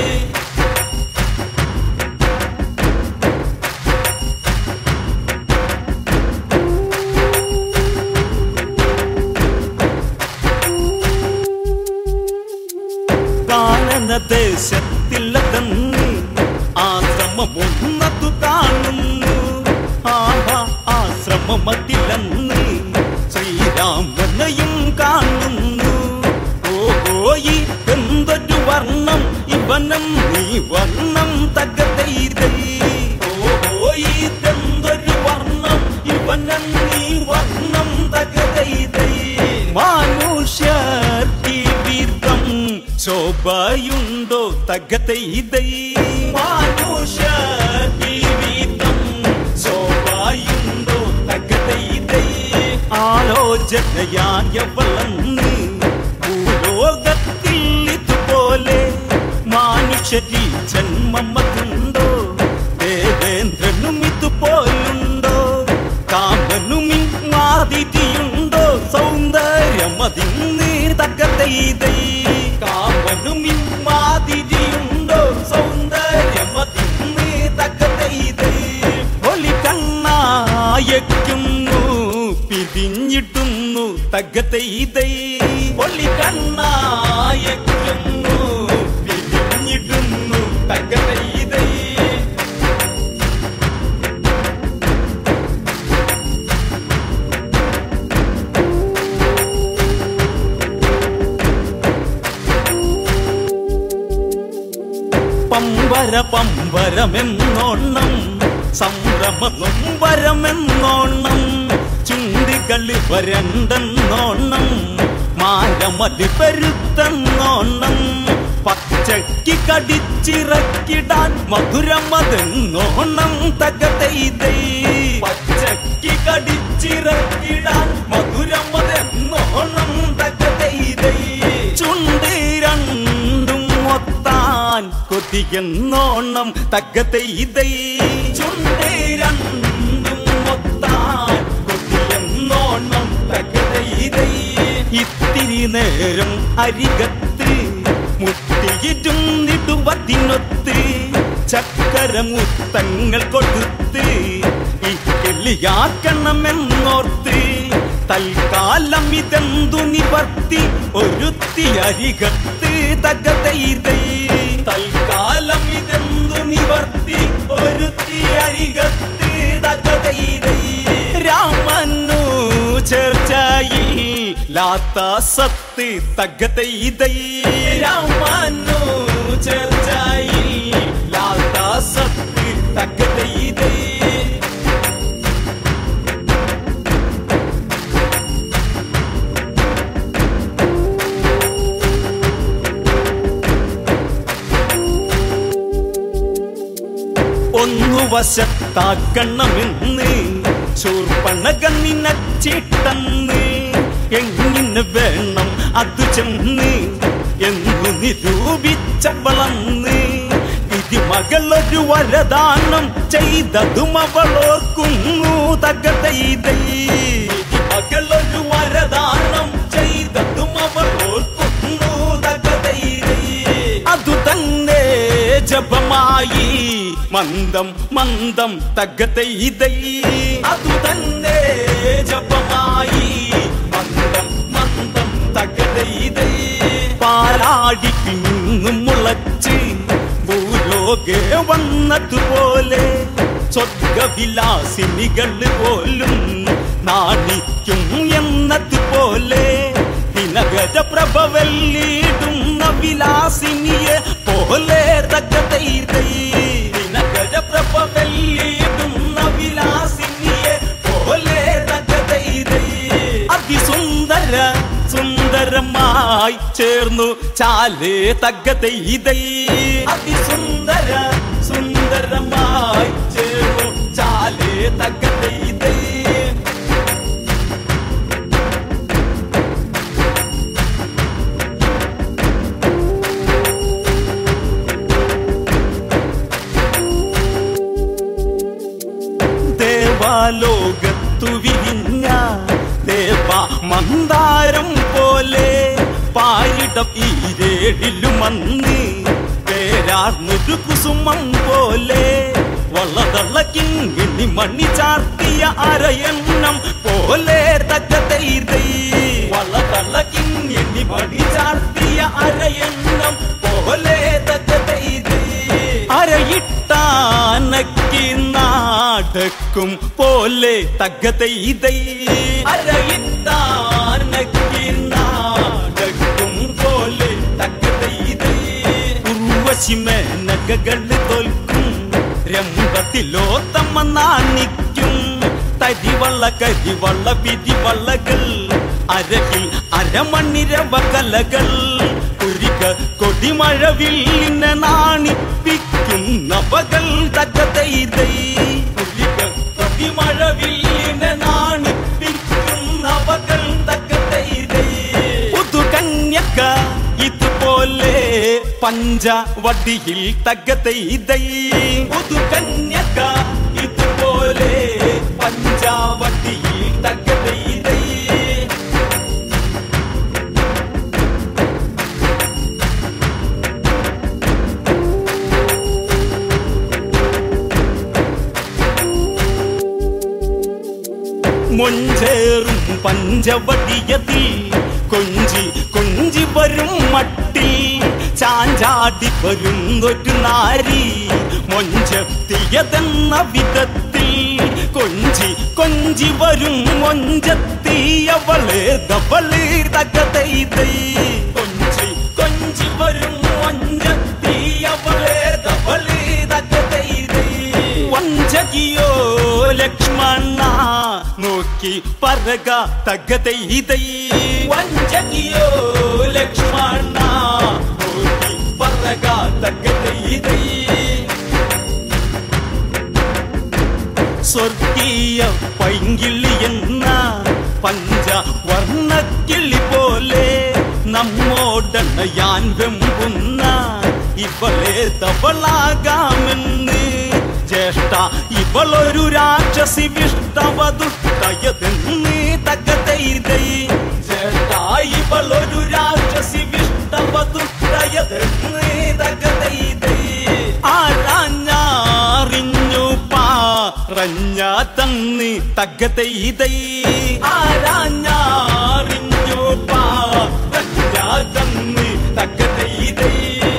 കാനനദേശത്തിലതന്ന് ആശ്രമമൊന്നതു കാണുന്നു ആഹാ ആശ്രമമതിലന്ന് ശ്രീരാമനെയും കാണുന്നു ഓഹോയി എന്തൊരു വർണ്ണം ഇവനം നീ വർണ്ണം തകതൈതൈ ഓഹോയി എന്തൊരു വർണ്ണം ഇവനം നീ വർണ്ണം തകതൈതൈ മാനുഷ മാനുഷ്യർ ജീവിതം ശോഭയുണ്ടോ തകത്തെ ഇതൈ മാനുഷ്യർ ജീവിതം ശോഭയുണ്ടോ തകത്തെ ഇതൈ ആലോചനയായ വളർന്ന് ഭൂലോകത്തിൽ ഇതുപോലെ മാനുഷ്യരി ജന്മമതുണ്ടോ ദേവേന്ദ്രനും ഇതുപോലുണ്ടോ കാമനും മാതിരിയുണ്ടോ സൗന്ദര്യമതിന്ന് തകതൈതൈ കാമനും മാതിരിയുണ്ടോ സൗന്ദര്യമതിന്ന് തകതൈതൈ ഒളി കണ്ണായക്കുന്നു പിരിഞ്ഞിട്ടുന്നു തകതൈതൈ ഒളി കണ്ണായക്കുന്നു പിരിഞ്ഞിട്ടുന്നു തകതൈതൈ പമ്പര പമ്പരമെന്നോണം സംഭ്രമ നൊമ്പരമെന്നോണം ചുണ്ടികളി വരണ്ടെന്നോണം മാരമതി പെരുത്തെന്നോണം പച്ചയ്ക്ക് കടിച്ചിറക്കിടാൻ മധുരമതെന്നോണം തകതൈതൈ പച്ചയ്ക്ക് കടിച്ചിറക്കിടാൻ മധുരമതെന്നോണം തകതൈതൈ ചുണ്ട് രണ്ടും ഒത്താൻ കൊതിയെന്നോണം തകതൈതൈ ചുണ്ട് രണ്ടും ഒത്താൻ കൊതിയെന്നോണം തകതൈതൈ ഇത്തിരി നേരം അരികത്ത് മുട്ടിയിരുന്നിടുവതിനൊത്ത് ചക്കരമുത്തങ്ങൾ കൊടുത്ത് ഈ കിളിയാക്കണമെന്നോർത്ത് തൽക്കാലം ഇതെന്തു നിവർത്തി ഒരുത്തി അരികത്ത് തകതൈതൈ തൽക്കാലം ഇതെന്തു നിവർത്തി ഒരുത്തി അരികത്ത് തകതൈതൈ രാമനു ചർച്ചയിൽ ലാത്ത സത്ത് തകതൈതൈ രാമനു ചർച്ചയിൽ ലാത്ത സത്ത് തകതൈതൈ ഒന്നു വശത്താക്കണമെന്ന് ശൂർപ്പണക നിനച്ചിട്ടെന്ന് എങ്ങനെ വേണം അത് ചെന്ന് എന്നു നിരൂപിച്ചവളന്ന് ഇതി മകളൊരു വരദാനം ചെയ്തതും അവളോർക്കുന്നു തകതൈതൈ ഇതി മകളൊരു വരദാനം ചെയ്തതും അവളോർക്കുന്നു തകതൈതൈ അതു തന്നെ ജപമായി മന്ദം മന്ദം തകതൈതൈ അതു തന്നെ ജപമായി മന്ദം മന്ദം തകതൈതൈ പാലാടി പിന്നും മുളച്ച് ഭൂലോകെ വന്നതുപോലെ സ്വർഗവിലാസിനികൾ പോലും നാണിക്കും എന്നതുപോലെ ദിനകര പ്രഭവല്ലിടുന്ന വിലാസിനിയെ പോലെ തകതൈതൈ ദിനകര പ്രഭവല്ലിടുന്ന വിലാസിനിയെ പോലെ തകതൈതൈ അതിസുന്ദര സുന്ദരമായി ചേർന്നു ചാലേ തകതൈതൈ അതിസുന്ദര സുന്ദരമായി ചേർന്നു ചാലേ തകതൈതൈ ദേവാലോകത്തു വിരിഞ്ഞ ദേവ മന്ദാരം പോലെ പാരിടം ഈരേടിലുമന്ന് പേരാർന്നൊരു കുസുമം പോലെ വളതളക്കിങ്ങിനി മണി ചാർത്തിയ അരയണ്ണം പോലെ തക്കതൈതൈ വളതളക്കിങ്ങിനി മണി ചാർത്തിയ അരയണ്ണം പോലെ തക്കതൈതൈ അരയിട്ടാനക്കി നാടക്കും പോലെ തകതൈതൈ അരയിട്ടാനക്കി നാടക്കും പോലെ തകതൈതൈ ഉർവശിമേനകൾ തോൽക്കും രംഗത്തിലോത്തമ്മ നാണിക്കും തരിവള്ള കരിവള്ള പിരിവള്ളകൾ അരകിൽ അരമണ്ണിരവ കലകൾ കുരിക കൊടിമഴവില്ലിന നാണിപ്പിക്കുന്നവകൾ തകതൈതൈ കുരിക കൊടിമഴവില്ലിന നാണിപ്പിക്കുന്നവകൾ തകതൈതൈ പുതുകന്യക ഇതുപോലെ പഞ്ചവടിയിൽ തകതൈതൈ പുതുകന്യക ഇതുപോലെ പഞ്ചവടിയിൽ തകതൈതൈ മൊഞ്ചേറും പഞ്ചവടിയതിൽ കൊഞ്ചി കൊഞ്ചി വരും മട്ടിൽ ചാഞ്ചാടി വരുന്നൊരു നാരി മൊഞ്ചത്തിയതെന്ന വിധത്തിൽ കൊഞ്ചി കൊഞ്ചി വരും മൊഞ്ചത്തിയവള് ദവള് തകതൈതൈ കൊഞ്ചി കൊഞ്ചി വരും മൊഞ്ചത്തിയവള് ദവള് തകതൈതൈ വഞ്ചകിയോ ലക്ഷ്മണ നോക്കി പറക തകതൈതൈ വഞ്ചകിയോ ലക്ഷ്മണ നോക്കി പറക തകതൈതൈ സ്വർഗീയ പൈങ്കിളി എന്ന പഞ്ചവർണ്ണക്കിളി പോലെ നമ്മോടണയാൻ വെമ്പുന്ന ഇവളെ തവളാകാമെന്ന് ജ്യേഷ്ഠ ഇവളൊരു രാക്ഷസി വിഷ്ടവതുഷ്ടയതെന്ന് തകതൈതൈ ജ്യേഷ്ഠ ഇവളൊരു രാക്ഷസി വിഷ്ടവതുഷ്ടയതെന്ന് തകതൈതൈ ആരാഞ്ഞാറിഞ്ഞു പാറഞ്ഞ തന്നി തകതൈതൈ ആരാഞ്ഞാറിഞ്ഞു പാറഞ്ഞ തന്നി തകതൈതൈ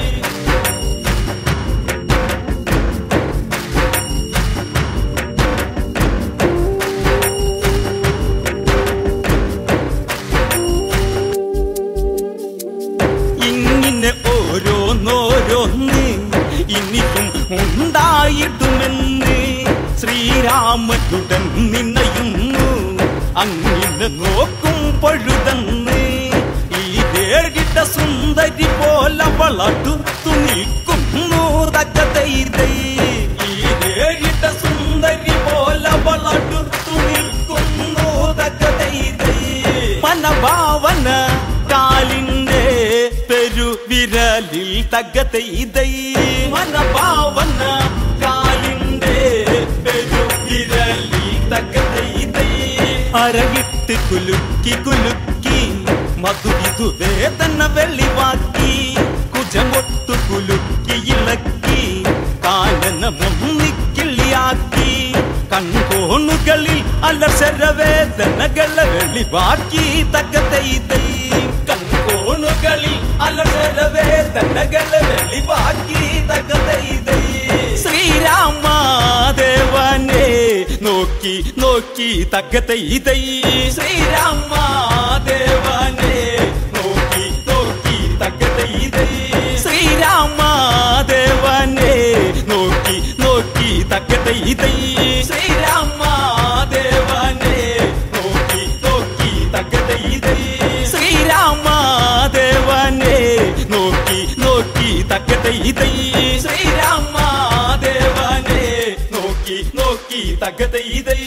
ഇങ്ങനെ ഓരോന്നോരോന്ന് ഇനിയും ഉണ്ടായിടുമെന്ന് ശ്രീരാമനുടൻ നിന്നയുന്നു അങ്ങനെ നോക്കും പഴുതന്ന് ഈ ഏഴിട്ട സുന്ദരി പോലെ വളർത്തുത്തു നിൽക്കുന്നു തകതൈതൈ ഈ ഏഴിട്ട സുന്ദരി പോലെ വളർത്തുത്തു നിൽക്കുന്നു തകതൈതൈ മനഭാവന കാലിന്റെ പെരുവിരലിൽ തകതൈതൈ മനഭാവന കാലിന്റെ പെരുവിരലിൽ തകതൈതൈ അരവിട്ട് കുലുക്കി കുലുക്കി മധുവിധു വേദന വെളിവാക്കി കുജമൊട്ടു കുലുക്കി ഇളക്കി കാലന മുന്നിക്കിള്ളിയാക്കി കൺകോണുകളിൽ അലസരവേദനകളെ വെളിവാക്കി തകതൈതൈ കൺകോണുകളിൽ അലസരവേദനകളെ വെളിവാക്കി തകതൈതൈ ശ്രീരാമാദേവനെ നോക്കി നോക്കി തകതൈതൈ ശ്രീരാമാദേവനെ നോക്കി നോക്കി തകതൈതൈ ശ്രീരാമാദേവനെ നോക്കി നോക്കി തകതൈതൈ ശ്രീരാമാദേവനെ നോക്കി നോക്കി തകതൈതൈ ശ്രീരാമാദേവനെ നോക്കി നോക്കി തകതൈതൈ ശ്രീരാമാദേവനെ നോക്കി നോക്കി തകതൈതൈ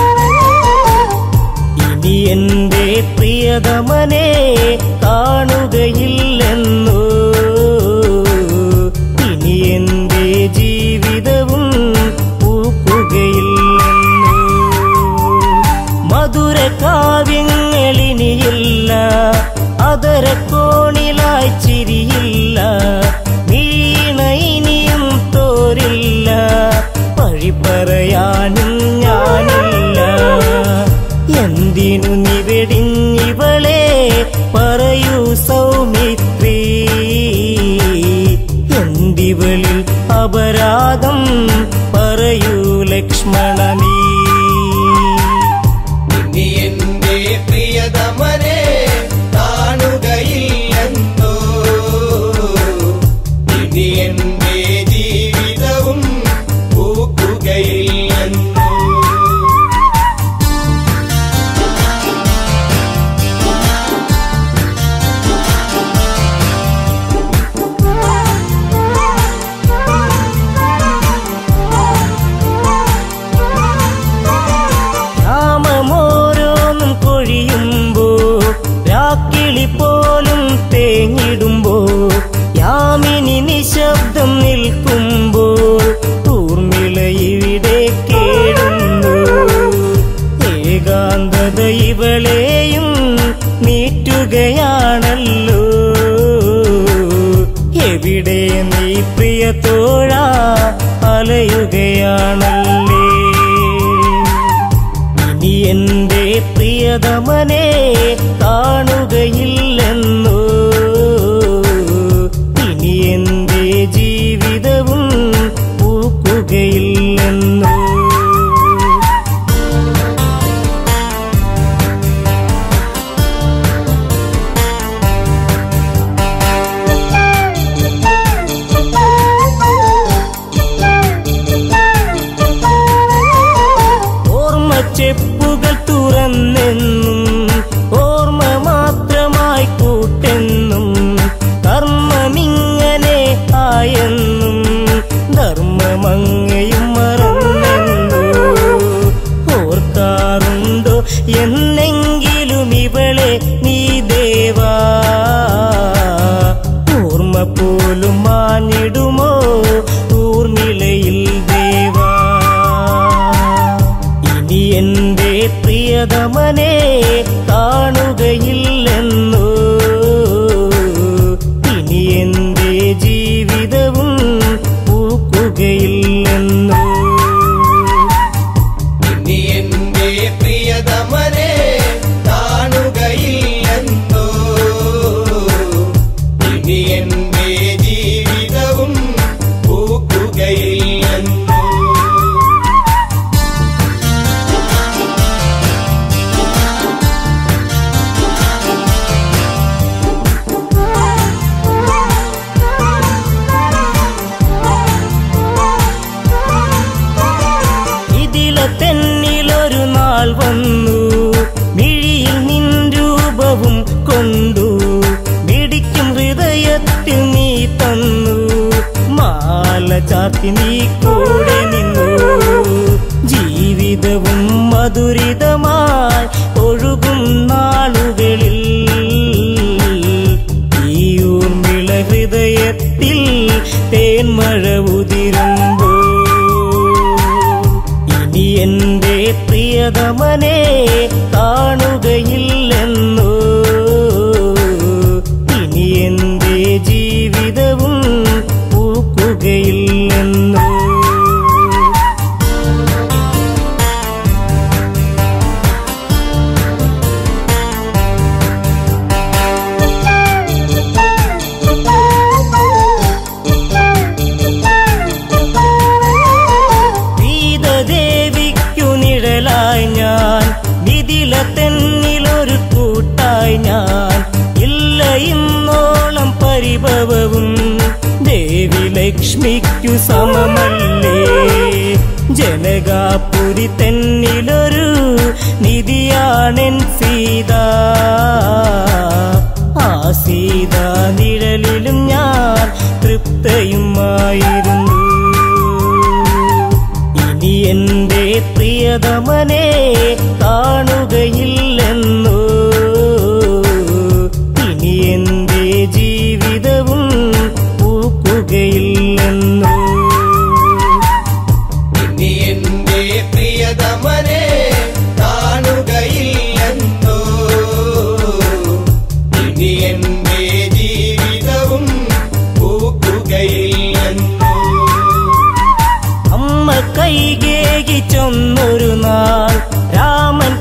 ഇനി എന്റെ പ്രിയതമനെ കാണുക അനുരാഗം പറയൂ ലക്ഷ്മണ നീ ഇനി എന്റെ പ്രിയതമനെ കാണുകയില്ലെന്നോ ഇനി എന്റെ ജീവിതവും പൂക്കുകയില്ലെന്നോ നാമമോരോന്നും കൊഴിയുമ്പോ രാക്കിളി പോലും തേങ്ങിടുമ്പോ യാമിനി നിശബ്ദം നിൽക്കുമ്പോൾ ഊർമിള ഇവിടെ കേടുന്നു ഏകാന്തത ഇവളെയും നീറ്റുകയാണല്ലോ എവിടെ നീ പ്രിയ തോഴ അലയുകയാണല്ലേ ഇനി എന്റെ പ്രിയതമനെ കാണുകയില്ലെന്നോ ഇനി എന്റെ ജീവിതവും പൂക്കുകയില്ലെന്നോ ഓർമ്മ ചെപ്പുകൾ തുറന്നെന്നും ഓർമ്മ മാത്രമായി കൂട്ടെന്നും കർമ്മമിങ്ങനെ ആയെന്നും ധർമ്മമങ്ങയും മറന്നെന്നു ഓർക്കാറുണ്ടോ എന്നെങ്കിലും ഇവളെ നീ ദേവാ ഓർമ്മ പോലും മാഞ്ഞിടുമോ ഊർമിളയിൽ ദേവാ ഇനി എന്റെ പ്രിയതമനെ കാണുകയില്ലെന്നോ ഇനി എന്റെ ജീവിതവും പൂക്കുകയില്ലെന്നോ ഇനി എന്റെ പ്രിയതമനെ കാണുകയില്ലെന്നോ ഇനി എന്റെ ജീവിതവും പൂക്കുകയില്ലെന്നോ ഇതിലെ തെന്നിലൊരു നാൾ വന്നു മിഴിയിൽ നിൻ രൂപവും കൊണ്ടു മിടിക്കും ഹൃദയത്തിൽ നീ തന്നു മാല ചാർത്തി നീ കൂടെ നിന്നു ജീവിതവും മധുരിതമായി ഒഴുകും നാളുകളിൽ ഈ ഊർമിള ഹൃദയത്തിൽ തേന്മഴ ഉതിരുമ്പോൾ ഇനി എന്റെ പ്രിയതമനെ കാണുകയില്ലെന്നോ ഇനി എന്റെ ജീവിതവും പൂക്കുകയില്ലെന്നോ വീതദേവിക്കു നിഴലായി ഞാൻ വിതില തെന്നിലൊരു കൂട്ടായി ഞാൻ ഇല്ല ഇന്നോളം പരിഭവവും ദേവി ലക്ഷ്മിക്കു സമമല്ലേ ജനകാപുരി തെന്നിലൊരു നിധിയാണെൻ സീത ആ സീത നിഴലിലും ഞാൻ തൃപ്തയുമായിരുന്നു ഇനി എന്റെ പ്രിയതമനെ കാണുകയില്ലെന്നോ ഇനി എന്റെ ജീവിതവും പൂക്കുകയില്ലെന്നോ ഇനി എന്റെ പ്രിയതമനെ കാണുകയില്ലെന്നോ ഇനി എന്റെ ജീവിതവും പൂക്കുകയില്ലെന്നോ അമ്മ കൈകേകി ചൊന്നൊരു നാൾ രാമൻ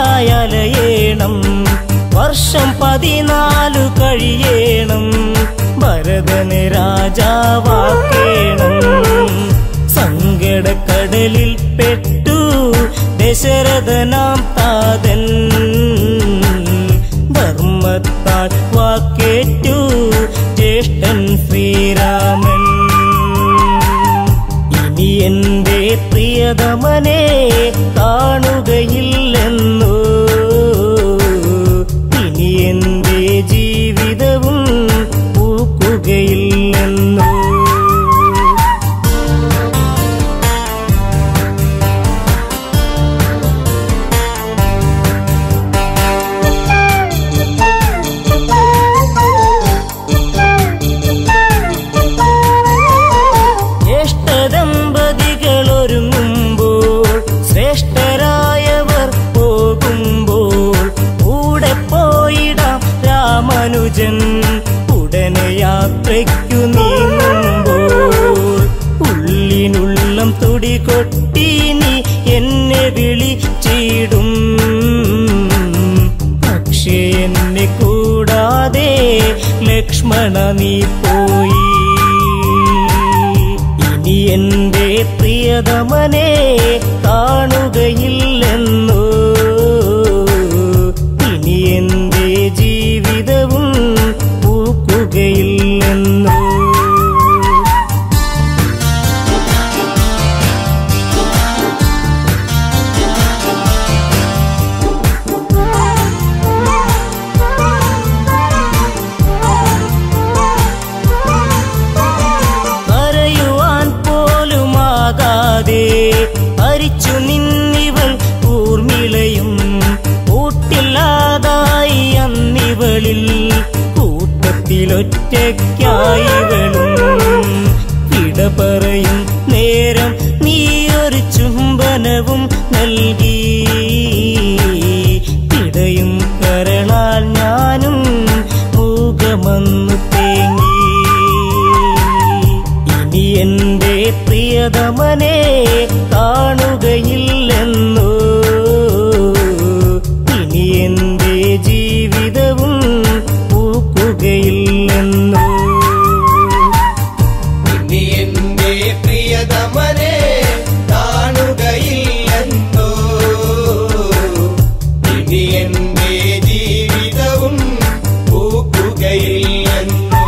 കാട്ടിലായലയേണം വർഷം പതിനാലു കഴിയേണം ഭരതന് രാജാവാക്കേണം സങ്കടക്കടലിൽ പെട്ടു ദശരഥനാം താതൻ ധർമ്മത്താൽ വാക്കേറ്റു ജ്യേഷ്ഠൻ ശ്രീരാമൻ ഇനി എന്റെ പ്രിയതമനെ കാണുകയില്ലെന്നു ഇനി എന്റെ ജീവിതവും പൂക്കുകയില്ലെന്നു ജ്യേഷ്ഠദമ്പതികൾ ഒരുങ്ങുമ്പോൾ ശ്രേഷ്ഠരായവർ പോകുമ്പോൾ കൂടെ പോയിടാം രാമാനുജൻ ഉടനെ യാത്രയ്ക്കു നീങ്ങുമ്പോൾ ഉള്ളിനുള്ളം തുടി കൊട്ടി നീ എന്നെ വിളിച്ചിടും പക്ഷേ എന്നെ കൂടാതെ ലക്ഷ്മണ നീ പോയി ഇനി എന്റെ പ്രിയതമനെ കാണുകയില്ലെന്നു ഇനി എന്റെ ജീവിതവും പൂക്കുകയില്ലെന്നു കരയുവാൻ പോലുമാകാതെ ഹരിച്ചു നിന്നിവൾ ഊർമിളയും കൂട്ടില്ലാതായി അന്നിവളിൽ കൂട്ടത്തിലൊറ്റയ്ക്കായിവളും ഇട പറയും നേരം നീ ഒരു ചുംബനവും നൽകി ഇടയും കരളാൽ ഞാനും മൂകമന്നു തേങ്ങി ഇനി എന്റെ പ്രിയതമനെ കാണുകയില്ലെന്നു ഇനി എന്റെ ജീവിതവും പൂക്കുകയില്ലെന്നു ഇനി എന്റെ പ്രിയതമനെ കാണുകയില്ലെന്നോ ഇനി എന്റെ ജീവിതവും പൂക്കുകയില്ലെന്നോ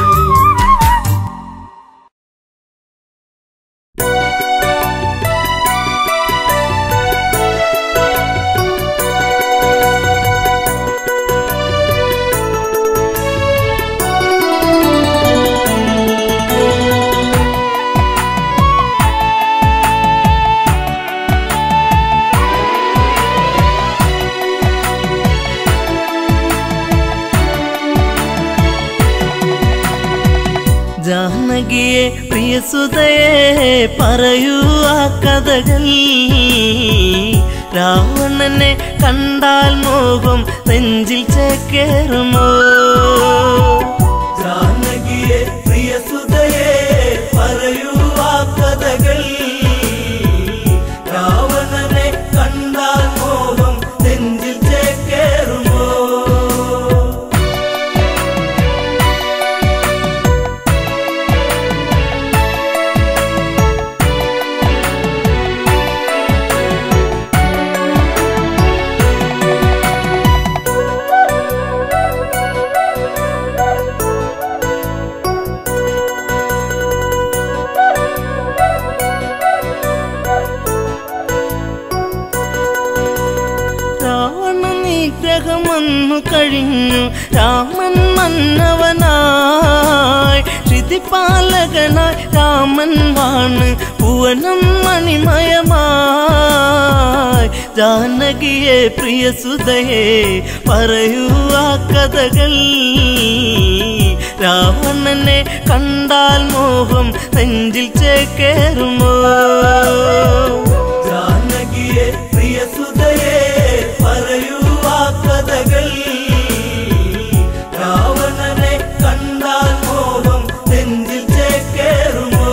ജാനകിയെ പ്രിയസുതയെ പറയൂ ആ കഥകൾ രാവണനെ കണ്ടാൽ മോഹം നെഞ്ചിൽ ചേക്കേറുമോ ജാനകിയെ പ്രിയസുതയെ പറയൂ ആ കഥകൾ രാവണനെ കണ്ടാൽ മോഹം നെഞ്ചിൽ ചേക്കേറുമോ രാവണ നിഗ്രഹം വന്നു കഴിഞ്ഞു രാമൻ മന്നവനായി ശ്രുതിപാലകനായി രാമൻ വാണ് ഭുവനം മണിമയമായി ജാനകിയെ പ്രിയസുതയെ പറയൂ ആ കഥകൾ രാവണനെ കണ്ടാൽ മോഹം നെഞ്ചിൽ ചേക്കേറുമോ ജാനകിയെ പ്രിയസുതയെ പറയൂ ആ കഥകൾ രാവണനെ കണ്ടാൽ മോഹം നെഞ്ചിൽ ചേക്കേറുമോ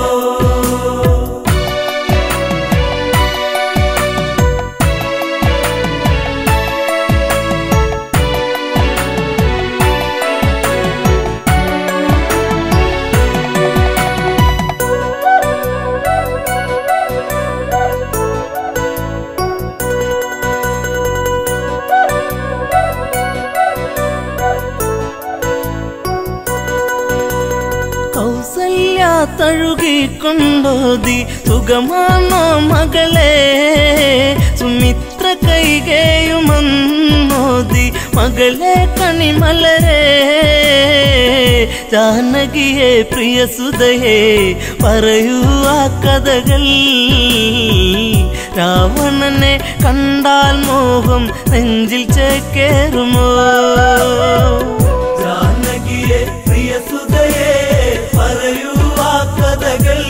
തഴുകിക്കൊണ്ടോതി സുഖമാണോ മകളെ സുമിത്ര കൈകേയുമന്നോതി മകളെ കണിമലരെ ജാനകിയെ പ്രിയ സുതയെ പറയൂ ആ കഥകൾ രാവണനെ കണ്ടാൽ മോഹം നെഞ്ചിൽ ചേക്കേറുമോ ജാനകിയെ പ്രിയ സുതയെ പറയൂ ആ കഥകൾ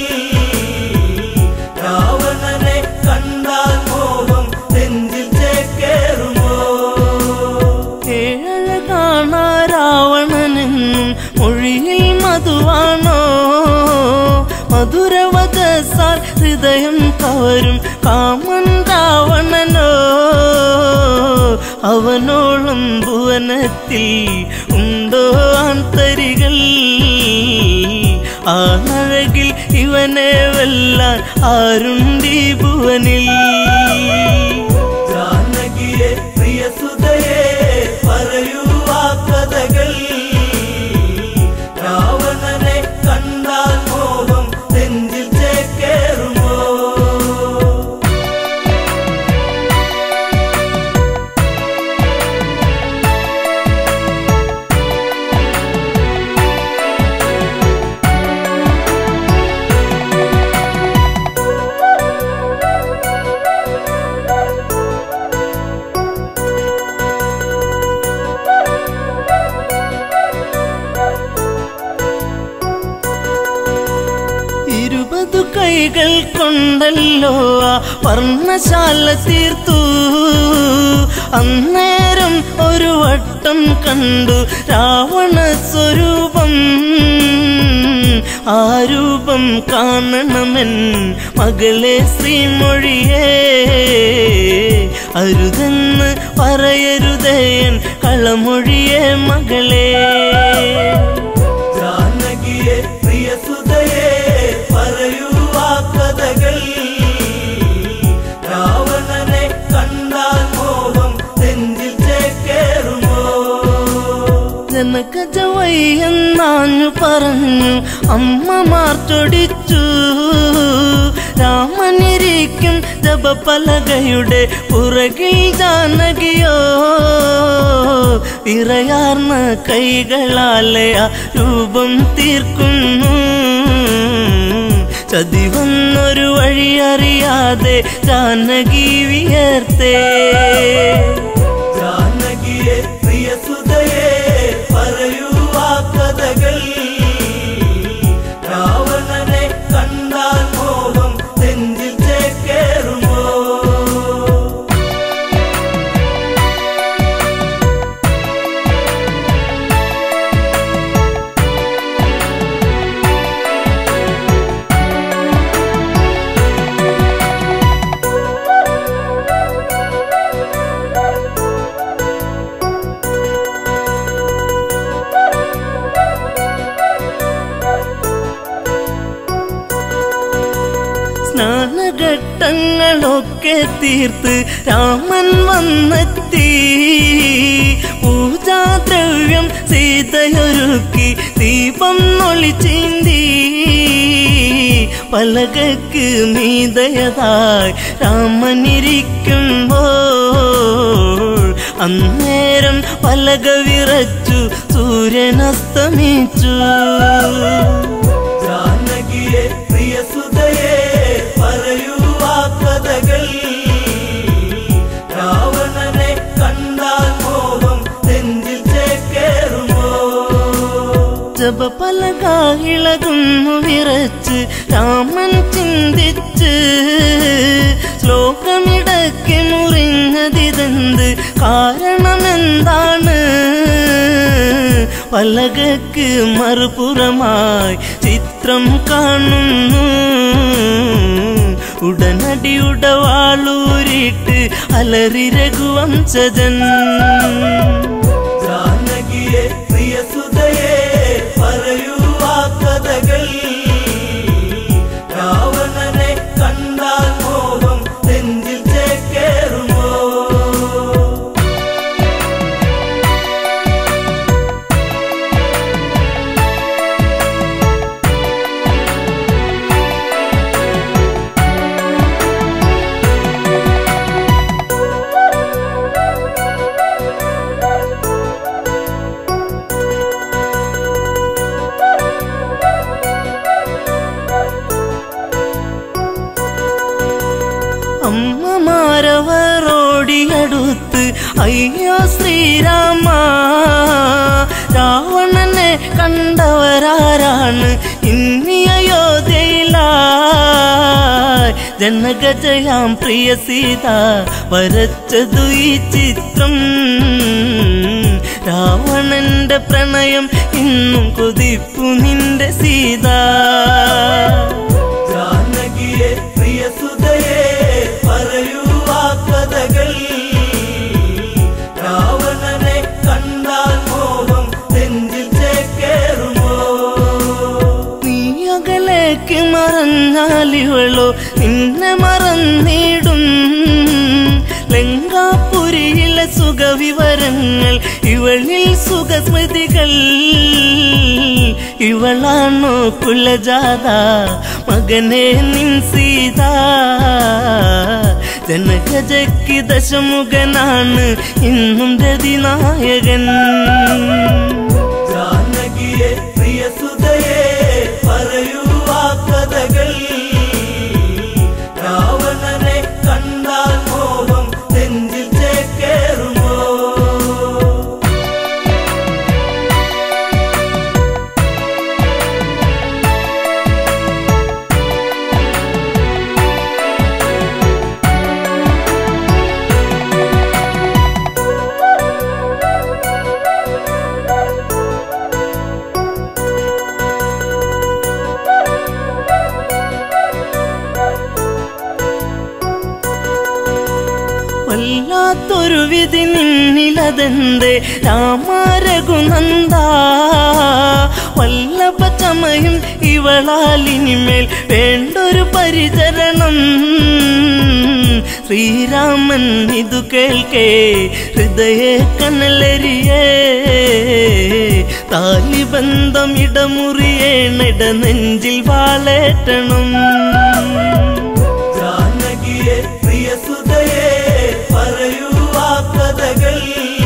രാവണനെ കണ്ടാൽ മോഹം നെഞ്ചിൽ ചേക്കേറുമോ ഏഴഴ കാണാ രാവണനെന്നും മൊഴിയിൽ മധുവാണോ മധുരവതസാൽ ഹൃദയം കവരും കാമൻ രാവണനോ അവനോളം ഭുവനത്തിൽ ഉണ്ടോ ആന്തരികൾ ആണഴകിൽ ഇവനെ വെല്ലാൻ ആരുണ്ടീ ഭുവനിൽ ജാനകിയെ പ്രിയ സുതയെ പറയൂ ആ കഥകൾ രാവണനെ കണ്ടാൽ മോഹം നെഞ്ചിൽ ചേക്കേറുമോ ഇരുപതു കൈകൾ കൊണ്ടല്ലോ ആ വർണ്ണശാല തീർത്തു അന്നേരം ഒരു വട്ടം കണ്ടു രാവണ സ്വരൂപം ആ രൂപം കാണണമെൻ മകളെ ശ്രീമൊഴിയേ അരുതെന്ന് പറയരുതേൻ കളമൊഴിയേ മകളെ ജാനകിയെ പ്രിയ സുതയെ പറയൂ ആ കഥകൾ രാവണനെ കണ്ടാൽ മോഹം നെഞ്ചിൽ ചേക്കേറുമോ ജനകജവയ്യെന്നാഞ്ഞു പറഞ്ഞു അമ്മമാർ ചൊടിച്ചു രാമനിരിക്കും ജപപലകയുടെ പുറകിൽ ജാനകിയോ ഇറയാർന്ന കൈകളാലെ ആ രൂപം തീർക്കുന്നു ചതിവന്നൊരു വഴി അറിയാതെ ജാനകി വിയർത്തേ ജാനകിയെ പ്രിയ സുതയെ പറയൂ ആ കഥകൾ രാവണനെ കണ്ടാൽ മോഹം നെഞ്ചിൽ ചേക്കേറുമോ സ്നാനഘട്ടങ്ങളൊക്കെ തീർത്ത് രാമൻ വന്നെത്തി പൂജാദ്രവ്യം സീതയൊരുക്കി ദീപം നൊളിച്ചീന്തി പലകക്ക് മീതയതായി രാമനിരിക്കുമ്പോൾ അന്നേരം പലക വിറച്ചു സൂര്യനസ്തമിച്ചു ജാനകിയെ പ്രിയ സുതയെ പറയൂ ആ കഥകൾ രാവണനെ കണ്ടാൽ മോഹം നെഞ്ചിൽ ചേക്കേറുമോ ജപപലക ഇളകുന്നു വിറച്ച് രാമൻ ചിന്തിച്ച് ശ്ലോകമിടയ്ക്ക് മുറിഞ്ഞതിതെന്ത് കാരണമെന്താണ് പലകക്ക് മറുപുറമായി ചിത്രം കാണുന്നു ഉടനടി ഉടവാളൂരിട്ട് അലറി രഘുവംശജൻ ജാനകിയെ പ്രിയ സുതയെ പറയൂ ആ കഥകൾ രാവണനെ കണ്ടാൽ മോഹം നെഞ്ചിൽ ചേക്കേറുമോ അമ്മമാരവർ ഓടിയടുത്ത് അയ്യോ ശ്രീരാമ രാവണനെ കണ്ടവരാരാണ് ഇന്നി അയോധ്യയിലായി ജനഗജയാം പ്രിയ സീത വരച്ചതു ഈ ചിത്രം രാവണന്റെ പ്രണയം ഇന്നും കൊതിപ്പു നിന്റെ സീത ജാനകിയെ പ്രിയ സുതയെ പറയൂ ആ കഥകൾ രാവണനെ കണ്ടാൽ മോഹം നെഞ്ചിൽ ചേക്കേറുമോ നീ അകലേക്ക് മറഞ്ഞാലിവളോ നിന്നെ മറന്നിടും ലങ്കാപുരിയിലെ സുഖവിവരങ്ങൾ ഇവളിൽ സുഖസ്മൃതികൾ ഇവളാണോ കുലജാത മകനെ നിൻ സീത ജനഗജയ്ക്ക് ദശമുഖനാണ് ഇന്നും രതിനായകൻ ജാനകിയെ പ്രിയ സുതയെ പറയൂ ആ കഥകൾ രാവണനെ കണ്ടാൽ മോഹം നെഞ്ചിൽ ചേക്കേറുമോ വല്ലാത്തൊരു വിധി നിന്നിലതെന്തേ രാമാരഘുനന്ദ വല്ലഭ ചമയും ഇവളാലിനിമേൽ വേണ്ടൊരു പരിചരണം ശ്രീരാമൻ ഇതു കേൾക്കേ ഹൃദയ കനലരിയേ താലിബന്ധം ഇടമുറിയേണിട നെഞ്ചിൽ വാളേറ്റണം ജാനകിയെ പ്രിയ സുതയെ പറയൂ ആ കഥകൾ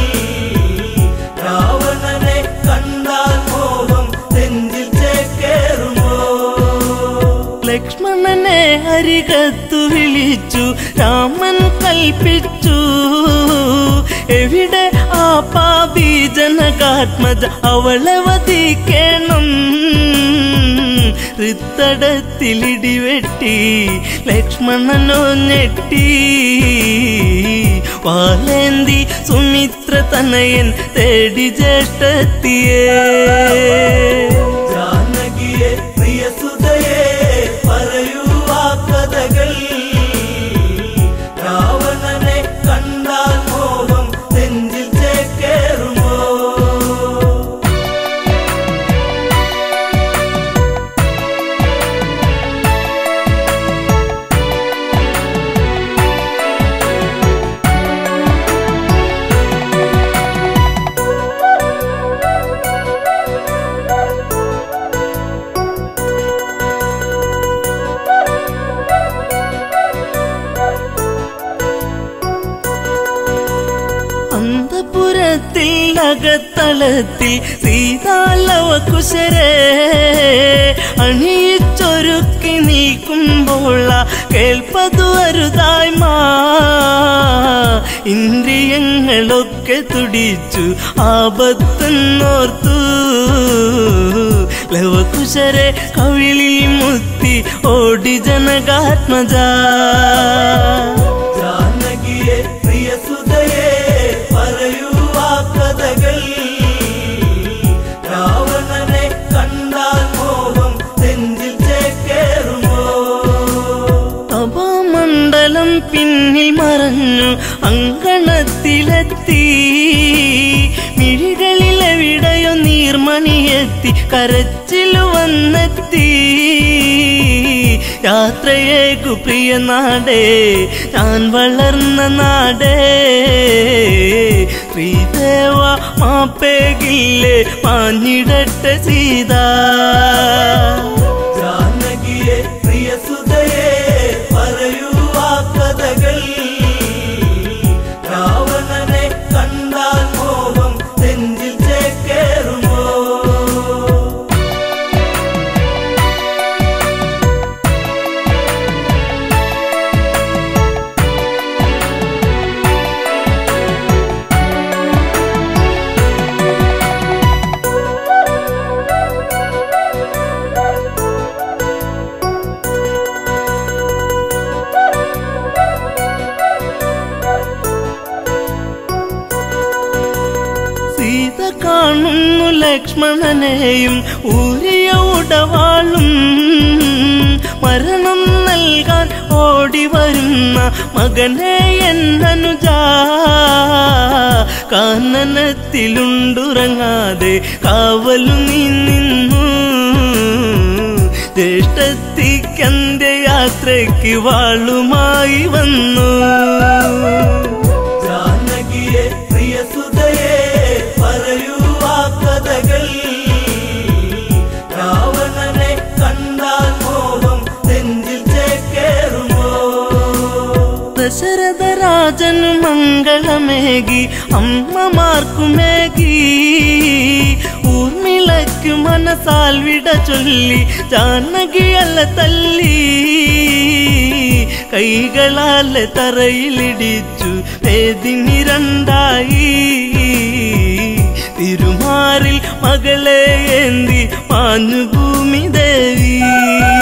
രാവണനെ കണ്ടാൽ മോഹം നെഞ്ചിൽ ചേക്കേറുമോ ലക്ഷ്മണനെ അരികത്തു വിളിച്ചു രാമൻ കൽപ്പിച്ചു എവിടെ ആ പാപി ജനകാത്മജ അവളെ വധിക്കണം ഹൃത്തടത്തിലിടിവെട്ടി ലക്ഷ്മണനോ ഞെട്ടി വാലേന്തി സുമിത്ര തനയൻ തേടി ജ്യേഷ്ഠത്തിയേ ജാനകിയെ പ്രിയ സുതയെ പറയൂ ആ കഥകൾ രാവണനെ കണ്ടാൽ മോഹം നെഞ്ചിൽ ചേക്കേറുമോ അന്തപുരത്തിൽ അകത്തളത്തിൽ സീതാലവ കുശരേ അണിയിച്ചൊരുക്കി നീക്കുമ്പോൾ കേൾപ്പതു അരുതായ്മ ഇന്ദ്രിയങ്ങളൊക്കെ തുടിച്ചു ആപത്തെന്നോർത്തു ലവകുശരെ കവിളിൽ മുത്തി ഓടി ജനകാത്മജ ജാനകിയെ പ്രിയ സുതയെ പറയൂ ആ കഥകൾ രാവണനെ കണ്ടാൽ മോഹം നെഞ്ചിൽ ചേക്കേറുമോ അപമണ്ഡലം പിന്നിൽ മറഞ്ഞു അങ്കണത്തിലെത്തി മിഴികളിലെവിടെയോ നീർമണിയെത്തി കരച്ചിലു വന്നെത്തി യാത്രയേക്കു പ്രിയ നാടേ ഞാൻ വളർന്ന നാടേ ശ്രീദേവ മാപ്പേകില്ലേ മാഞ്ഞിടട്ടെ സീതാ ജാനകിയെ പ്രിയ സുതയെ പറയൂ ആ കഥകൾ രാവണനെ കണ്ടാൽ മോഹം നെഞ്ചിൽ ചേക്കേറുമോ കാണുന്നു ലക്ഷ്മണനെയും ഊരിയ ഉടവാളും മരണം നൽകാൻ ഓടി വരുന്ന മകനെ എന്നനുജ കാനനത്തിലുണ്ടുറങ്ങാതെ കാവലു നീ നിന്നു ജ്യേഷ്ഠത്തിക്കന്റെ യാത്രയ്ക്ക് വാളുമായി വന്നു ജാനകിയെ പ്രിയ സുതയെ പറയൂ ആ കഥകൾ രാവണനെ കണ്ടാൽ മോഹം നെഞ്ചിൽ ചേക്കേറുമോ ദശരഥ രാജനു മംഗളമേകി അമ്മമാർക്കുമേകി ഊർമിളയ്ക്കു മനസാൽ വിട ചൊല്ലി ജാനകിയല്ല തല്ലി കൈകളാലെ തറയിലിടിച്ചു വേദിനി രണ്ടായി തിരുമാറിൽ മകളെ ഏന്തി മാഞ്ഞു ഭൂമി ദേവി